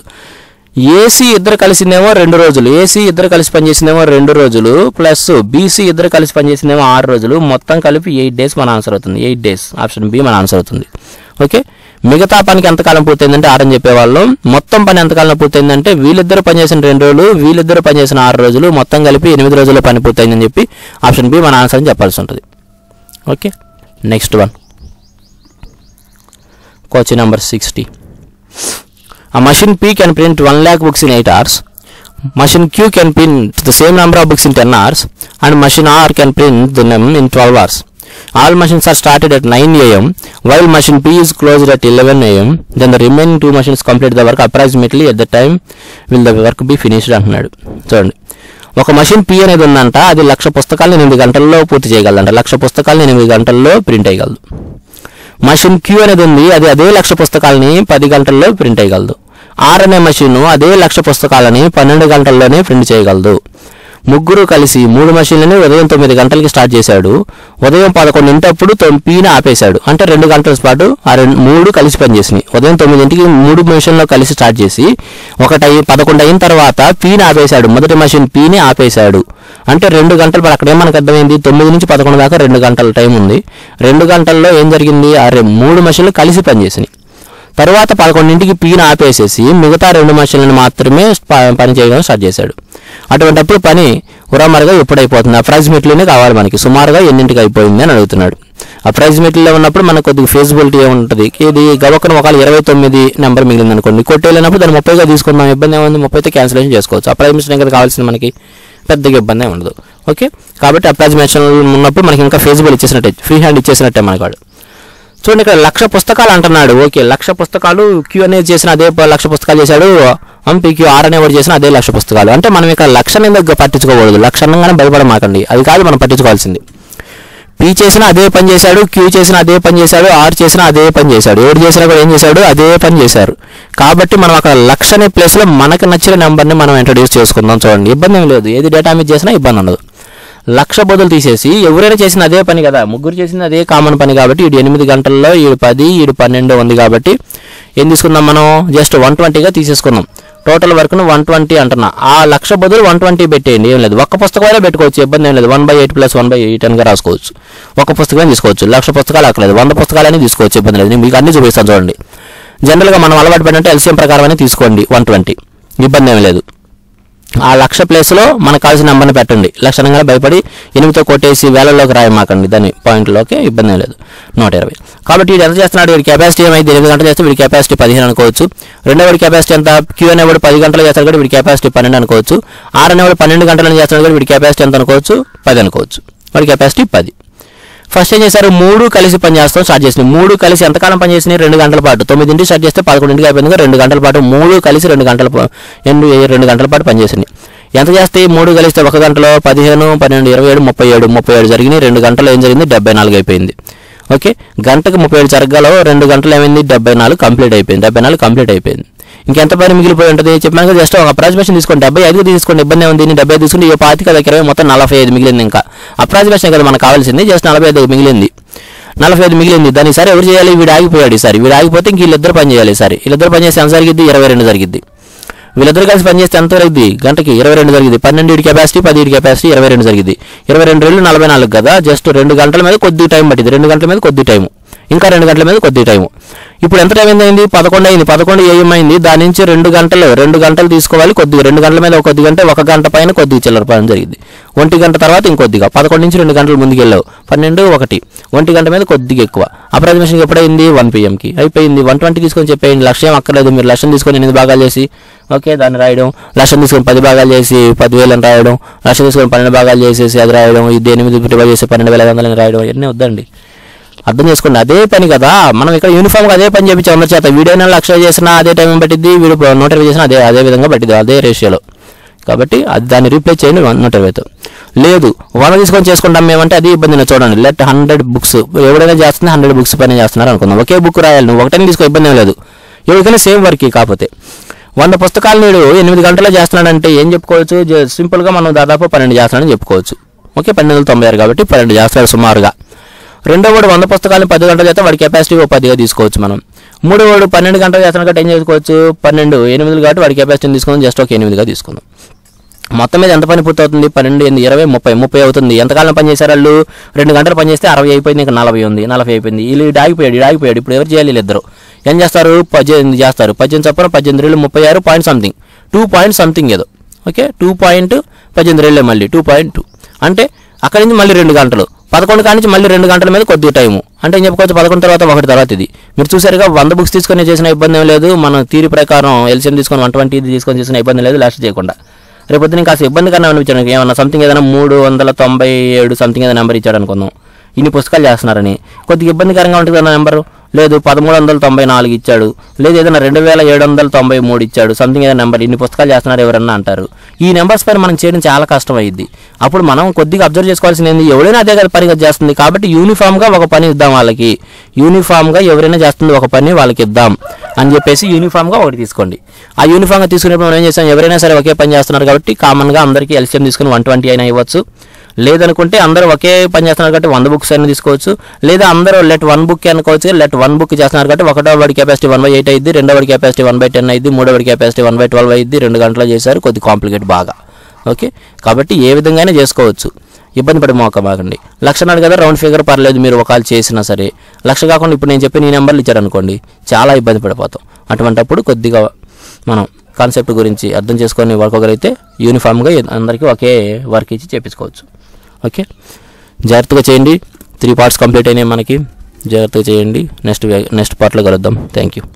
ఏసీ ఇద్దరు కలిసిందేమో రెండు రోజులు ఏసీ ఇద్దరు కలిసి పనిచేసిందేమో రెండు రోజులు ప్లస్ బీసీ ఇద్దరు కలిసి పనిచేసిందేమో ఆరు రోజులు మొత్తం కలిపి ఎయిట్ డేస్ మన ఆన్సర్ అవుతుంది ఎయిట్ డేస్ ఆప్షన్ బి మన ఆన్సర్ అవుతుంది ఓకే మిగతా పనికి ఎంతకాలం పూర్తయిందంటే ఆరని చెప్పేవాళ్ళం మొత్తం పని ఎంతకాలంలో పూర్తయిందంటే వీళ్ళిద్దరు పనిచేసిన రెండు రోజులు వీళ్ళిద్దరు పనిచేసిన ఆరు రోజులు మొత్తం కలిపి ఎనిమిది రోజుల్లో పని పూర్తయిందని చెప్పి ఆప్షన్ బి మన ఆన్సర్ అని చెప్పాల్సి ఉంటుంది okay next one question number sixty A machine P can print 1 lakh books in 8 hours. Machine Q can print the same number of books in 10 hours. And machine R can print them in 12 hours. All machines are started at 9 am while machine P is closed at 11 am. Then the remaining two machines complete the work approximately at the time will the work be finished అంటున్నాడు చూడండి ఒక machine P అనేది ఉందంట అది లక్ష పుస్తకాలను ఎనిమిది గంటల్లో పూర్తి చేయగలదంట లక్ష పుస్తకాలను ఎనిమిది గంటల్లో ప్రింట్ అయ్యగలదు మషిన్ క్యూ అనేది ఉంది అది అదే లక్ష పుస్తకాలని పది గంటల్లో ప్రింట్ అయ్యగలదు ఆర్ అనే మషిన్ అదే లక్ష పుస్తకాలని పన్నెండు గంటల్లోనే ప్రింట్ చేయగలదు ముగ్గురు కలిసి మూడు మషిన్లని ఉదయం తొమ్మిది గంటలకి స్టార్ట్ చేశాడు ఉదయం పదకొండింటప్పుడు పీని ఆపేశాడు అంటే రెండు గంటల పాటు ఆ రెండు మూడు కలిసి పనిచేసినాయి ఉదయం తొమ్మిదింటికి మూడు మిషన్లో కలిసి స్టార్ట్ చేసి ఒకటి పదకొండు అయిన తర్వాత పీని ఆపేశాడు మొదటి మషిన్ పీని ఆపేశాడు అంటే రెండు గంటలు మరి అక్కడ మనకు అర్థమైంది తొమ్మిది నుంచి పదకొండు దాకా రెండు గంటల టైం ఉంది రెండు గంటల్లో ఏం జరిగింది ఆ రె- మూడు మషిన్లు కలిసి పనిచేసినాయి తర్వాత పదకొండింటికి పీన ఆపేసేసి మిగతా రెండు మషిన్లను మాత్రమే ప- పని చేయడం స్టార్ట్ చేశాడు అటువంటప్పుడు పని ఉరామరుగా ఎప్పుడైపోతుంది అప్రాక్సిమేట్లీనే కావాలి మనకి సుమారుగా ఎన్నింటికి అయిపోయింది అని అడుగుతున్నాడు అప్రాక్సిమేట్లీలో ఉన్నప్పుడు మనకు కొద్దిగా ఫేజిబిలిటీ ఉంటుంది ఇది గవకన ఒకవేళ ఇరవై తొమ్మిది నెంబర్ మిగిలింది అనుకోండి కొట్టేళ్ళినప్పుడు దాన్ని ముప్పైగా తీసుకుందాం ఇబ్బంది ఏముంది ముప్పైతో క్యాన్సిలేషన్ చేసుకోవచ్చు అప్రాక్సిమేషన్ కదా కావాల్సింది మనకి పెద్దగా ఇబ్బంది ఏమి ఉండదు ఓకే కాబట్టి అప్రాక్సిమేషన్ ఉన్నప్పుడు మనకి ఇంకా ఫేజిబుల్ ఇచ్చేసినట్టే ఫ్రీ హ్యాండ్ ఇచ్చేసినట్టే మనకి వాడు చూడండి ఇక్కడ లక్ష పుస్తకాలు అంటున్నాడు ఓకే లక్ష పుస్తకాలు క్యూ అనేది చేసిన అదే ప- లక్ష పుస్తకాలు చేశాడు క్యూ ఆర్ అనేవాడు చేసిన అదే లక్ష పుస్తకాలు అంటే మనం ఇక్కడ లక్ష దగ్గర పట్టించుకోకూడదు లక్ష అనగానే భయపడమాకండి అది కాదు మనం పట్టించుకోవాల్సింది పీ చేసిన అదే పని చేశాడు క్యూ చేసిన అదే పని చేశాడు ఆర్ చేసిన అదే పని చేశాడు ఏడు చేసినా కూడా ఏం చేశాడు అదే పని చేశారు కాబట్టి మనం అక్కడ లక్ష అనే ప్లేస్లో మనకు నచ్చిన నెంబర్ని మనం ఇంట్రడ్యూస్ చేసుకుందాం చూడంండి ఇబ్బంది ఏం లేదు ఏది డేటా మీద చేసినా ఇబ్బంది ఉండదు లక్ష బదులు తీసేసి ఎవరైనా చేసిన అదే పని కదా ముగ్గురు చేసిన అదే కామన్ పని కాబట్టి ఈడు ఎనిమిది గంటల్లో ఈడు పది ఈడు పన్నెండు ఉంది కాబట్టి ఏం తీసుకుందాం మనం జస్ట్ వన్ ట్వంటీగా తీసేసుకుందాం టోటల్ వర్క్ను వన్ ట్వంటీ అంటున్నా ఆ లక్ష బదులు వన్ ట్వంటీ పెట్టేయండి ఏం లేదు ఒక్క పుస్తకమైనా పెట్టుకోవచ్చు ఇబ్బంది ఏం లేదు one by eight plus one by eight అనిగా రాసుకోవచ్చు ఒక పుస్తకమే తీసుకోవచ్చు లక్ష పుస్తకాలు అక్కలేదు వంద పుస్తకాలని తీసుకోవచ్చు ఇబ్బంది లేదు నేను మీకు అన్ని చూపిస్తాను చూడండి జనరల్గా మనం అలవాటు పడినట్టు ఎల్సీఎం ప్రకారం తీసుకోండి వన్ ట్వంటీ ఇబ్బంది ఏం లేదు ఆ లక్ష ప్లేస్లో మనకు కావాల్సిన నెంబర్ని పెట్టండి లక్షణంగా భయపడి ఎనిమిదితో కొట్టేసి వేలల్లోకి రాయమాకండి దాని పాయింట్లోకి ఇబ్బంది ఏం లేదు నూట ఇరవై కాబట్టి వీడు ఎంత చేస్తున్నాడు వీడి కెపాసిటీ ఏమైంది ఎనిమిది గంటలు చేస్తే వీడి కెపాసిటీ పదిహేను అనుకోవచ్చు రెండో వాడి కెపాసిటీ ఎంత క్యూ అనేవాడు పది గంటలు చేస్తాడు కూడా వీడి కెపాసిటీ పన్నెండు అనుకోవచ్చు ఆర్ అనేవాడు పన్నెండు గంటలు చేస్తాడు కూడా వీడి కెపాసిటీ ఎంత అనుకోవచ్చు పది అనుకోవచ్చు వాడి కెపాసిటీ పది ఫస్ట్ ఏం చేశారు మూడు కలిసి పని చేస్తాం స్టార్ట్ చేసినాయి మూడు కలిసి ఎంతకాలం పని చేసినాయి రెండు గంటల పాటు తొమ్మిదింటికి స్టార్ట్ చేస్తే పదకొండింటికి అయిపోయింది కదా, రెండు గంటల పాటు మూడు కలిసి రెండు గంటల పా- రెండు రెండు గంటల పాటు పని చేసినాయి ఎంత చేస్తే మూడు కలిస్తే ఒక గంటలో పదిహేను పన్నెండు ఇరవై ఏడు ముప్పై ఏడు ముప్పై ఏడు జరిగినాయి రెండు గంటలు ఏం జరిగింది డెబ్బై నాలుగు అయిపోయింది ఓకే గంటకు ముప్పై ఏడు జరగాలో రెండు గంటలు ఏమైంది డెబ్బై నాలుగు కంప్లీట్ అయిపోయింది డెబ్బై నాలుగు కంప్లీట్ అయిపోయింది ఇంకెంత పని మిగిలిపోయి ఉంటుంది చెప్పాను కదా జస్ట్ ఒక అప్రాక్సిమేషన్ తీసుకోండి డెబ్బై ఐదు తీసుకోండి ఇబ్బంది ఉంది దీన్ని డెబ్బై తీసుకుంటే ఈ పాతిక దగ్గర ఇరవై మొత్తం నలభై ఐదు మిగిలింది ఇంకా అప్రాక్సిమేషన్ కదా మనకు కావాల్సింది జస్ట్ నలభై ఐదు మిగిలింది నలభై ఐదు మిగిలింది దాన్ని ఈసారి ఎవరు చేయాలి వీడు ఆగిపోయాడు ఈసారి వీడు ఆగిపోతే ఇంక వీళ్ళిద్దరు పని చేయాలి ఈసారి వీళ్ళిద్దరు పని చేస్తే ఎంత జరిగిద్ది ఇరవై రెండు జరిగిద్ది వీళ్ళిద్దరు కలిసి పని చేస్తే ఎంత జరిగింది గంటకి ఇరవై రెండు జరిగింది పన్నెండు ఇటు కెపాసిటీ పది ఇటు కెపాసిటీ ఇరవై రెండు జరిగింది ఇరవై రెండు రెండు నలభై నాలుగు కదా జస్ట్ రెండు గంటల మీద కొద్ది టైం పట్టింది రెండు గంటల మీద కొద్ది టైం ఇంకా రెండు గంటల మీద కొద్ది టైం ఇప్పుడు ఎంత టైం అయింది పదకొండు అయింది పదకొండు ఏఎం అయింది దాని నుంచి రెండు గంటలు రెండు గంటలు తీసుకోవాలి కొద్దిగా రెండు గంటల మీద ఒక కొద్ది గంట ఒక గంట పైన కొద్దిగా చిల్లర పని జరిగింది ఒంటి గంట తర్వాత ఇంకొద్దిగా పదకొండు నుంచి రెండు గంటలు ముందుకు వెళ్ళావు పన్నెండు ఒకటి ఒంటి గంట మీద కొద్దిగా ఎక్కువ అప్రాక్సిమేషన్ ఎప్పుడైంది వన్ పిఎంకి అయిపోయింది వన్ ట్వంటీ తీసుకొని చెప్పేయండి లక్ష్యం అక్కర్లేదు మీరు లక్ష్యం తీసుకొని ఎనిమిది భాగాలు చేసి ఓకే దాన్ని రాయడం లక్ష్యం తీసుకొని పది భాగాలు చేసి పదివేలు అని రాయడం లక్ష్యం తీసుకొని పన్నెండు భాగాలు చేసేసి అది రాయడం ఇది ఎనిమిది డివైడ్ చేసి పన్నెండు వేల ఐదు వందలని రాయడం ఇవన్నీ వద్దండి అర్థం చేసుకోండి అదే పని కదా మనం ఇక్కడ యూనిఫామ్గా అదే పని చేపించాం అందరి చేత వీడైనా లక్ష చేసినా అదే టైం పట్టిద్ది వీడు నూట ఇరవై చేసినా అదే అదే విధంగా పట్టిద్ది అదే రేషియోలో కాబట్టి అది దాన్ని రీప్లేస్ చేయండి వన్ నూట ఇరవైతో లేదు వంద తీసుకొని చేసుకుంటాం మేమంటే అది ఇబ్బంది లేదు. చూడండి లెట్ హండ్రెడ్ బుక్స్ ఎవడైనా చేస్తుంది హండ్రెడ్ బుక్స్ పని చేస్తున్నారు అనుకుందాం ఒకే బుక్ రాయాలి నువ్వు ఒకటే తీసుకో ఇబ్బంది ఏం లేదు ఎవరికైనా సేమ్ వర్క్ కాకపోతే వంద పుస్తకాలు నేడు ఎనిమిది గంటల్లో చేస్తున్నాడంటే ఏం చెప్పుకోవచ్చు జ- సింపుల్గా మనం దాదాపు పన్నెండు చేస్తున్నాడని చెప్పుకోవచ్చు ఓకే పన్నెండు వందల తొంభై ఆరు కాబట్టి పన్నెండు చేస్తాడు సుమారుగా రెండో వాడు వంద పుస్తకాలను పది గంటలు చేస్తే వాడి కెపాసిటీ ఓ పదిగా తీసుకోవచ్చు మనం మూడో వాడు పన్నెండు గంటలు చేస్తున్నాడు కాబట్టి ఏం చేసుకోవచ్చు పన్నెండు ఎనిమిది కాబట్టి వాడి కెపాసిటీని తీసుకుందాం జస్ట్ ఒక ఎనిమిదిగా తీసుకుందాం మొత్తం మీద ఎంత పని పూర్తవుతుంది పన్నెండు ఎనిమిది ఇరవై ముప్పై ముప్పై అవుతుంది ఎంతకాలం పని చేశారు వాళ్ళు రెండు గంటలు పని చేస్తే అరవై అయిపోయింది ఇంకా నలభై ఉంది నలభై అయిపోయింది వీళ్ళు ఈడు ఆగిపోయాడు ఈడు ఆగిపోయాడు ఇప్పుడు ఎవరు చేయాలి వీళ్ళిద్దరు ఏం చేస్తారు పద్దెనిమిది చేస్తారు పద్దెనిమిది చొప్పున పద్దెనిమిది రెండు ముప్పై ఆరు point something two point something ఏదో ఓకే టూ పాయింట్ పద్దెనిమిది రెండులే మళ్ళీ టూ పాయింట్ టూ అంటే అక్కడి నుంచి మళ్ళీ రెండు గంటలు పదకొండు కాడి నుంచి మళ్ళీ రెండు గంటల మీద కొద్దిగా టైము అంటే ఏం చెప్పుకోవచ్చు పదకొండు తర్వాత ఒకటి తర్వాత ఇది మీరు చూసారుగా వంద బుక్స్ తీసుకొని చేసిన ఇబ్బంది ఏం లేదు మన తీరి ప్రకారం ఎల్సిఎం తీసుకొని వన్ ట్వంటీ తీసుకొని చేసిన ఇబ్బంది లేదు లాస్ట్ చేయకుండా రేపొద్దున కాస్త ఇబ్బంది కన్నా అనిపించాడు ఏమన్నా సంథింగ్ ఏదైనా మూడు వందల తొంభై ఏడు సంథింగ్ ఏదైనా నెంబర్ ఇచ్చాడు అనుకుందాం ఇన్ని పుస్తకాలు చేస్తున్నారని కొద్దిగా ఇబ్బందికరంగా ఉంటుంది అన్న నెంబరు లేదు పదమూడు వందల తొంభై నాలుగు ఇచ్చాడు లేదు ఏదైనా రెండు వేల ఏడు వందల తొంభై మూడు ఇచ్చాడు సంథింగ్ ఏదైనా నెంబర్ ఇన్ని పుస్తకాలు చేస్తున్నారు ఎవరన్నా అంటారు ఈ నెంబర్స్ పైన మనం చేయడం చాలా కష్టం అయ్యింది అప్పుడు మనం కొద్దిగా అబ్జర్వ్ చేసుకోవాల్సింది ఏంది ఎవరైనా అదే కదా పని చేస్తుంది కాబట్టి యూనిఫామ్గా ఒక పని ఇద్దాం వాళ్ళకి యూనిఫామ్గా ఎవరైనా చేస్తుంది ఒక పని వాళ్ళకి ఇద్దాం అని చెప్పేసి యూనిఫామ్గా ఒకటి తీసుకోండి ఆ యూనిఫామ్గా తీసుకునేప్పుడు మనం ఏం చేస్తాం ఎవరైనా సరే ఒకే పని చేస్తున్నారు కాబట్టి కామన్గా అందరికీ ఎల్సిఎం తీసుకుని వన్ ట్వంటీ అయినా ఇవ్వచ్చు లేదనుకుంటే అందరూ ఒకే పని చేస్తున్నారు కాబట్టి వంద బుక్స్ అయినా తీసుకోవచ్చు లేదా అందరూ లెట్ వన్ బుక్ అనుకోవచ్చు లెట్ వన్ బుక్ చేస్తున్నారు కాబట్టి ఒకటో వాడి కెపాసిటీ వన్ బై ఎయిట్ అయింది రెండో వాడి కెపాసిటీ వన్ బై టెన్ అయింది మూడో వాడి కెపాసిటీ వన్ బై ట్వెల్వ్ అయింది రెండు గంటలు చేశారు కొద్ది కాంప్లికేట్ బాగా ఓకే కాబట్టి ఏ విధంగానే చేసుకోవచ్చు ఇబ్బంది పడి మోకమాకండి లక్ష అన్నాడు కదా రౌండ్ ఫిగర్ పర్లేదు మీరు ఒకవేళ చేసినా సరే లక్ష కాకుండా ఇప్పుడు నేను చెప్పిన ఈ నెంబర్లు ఇచ్చారనుకోండి చాలా ఇబ్బంది పడిపోతాం అటువంటప్పుడు కొద్దిగా మనం కాన్సెప్ట్ గురించి అర్థం చేసుకొని వర్క్ ఒకరైతే యూనిఫామ్గా అందరికీ ఒకే వర్క్ ఇచ్చి చేపించుకోవచ్చు ఓకే జాగ్రత్తగా చేయండి త్రీ పార్ట్స్ కంప్లీట్ అయినాయి మనకి జాగ్రత్తగా చేయండి నెక్స్ట్ నెక్స్ట్ పార్ట్లో కలుద్దాం థ్యాంక్ యూ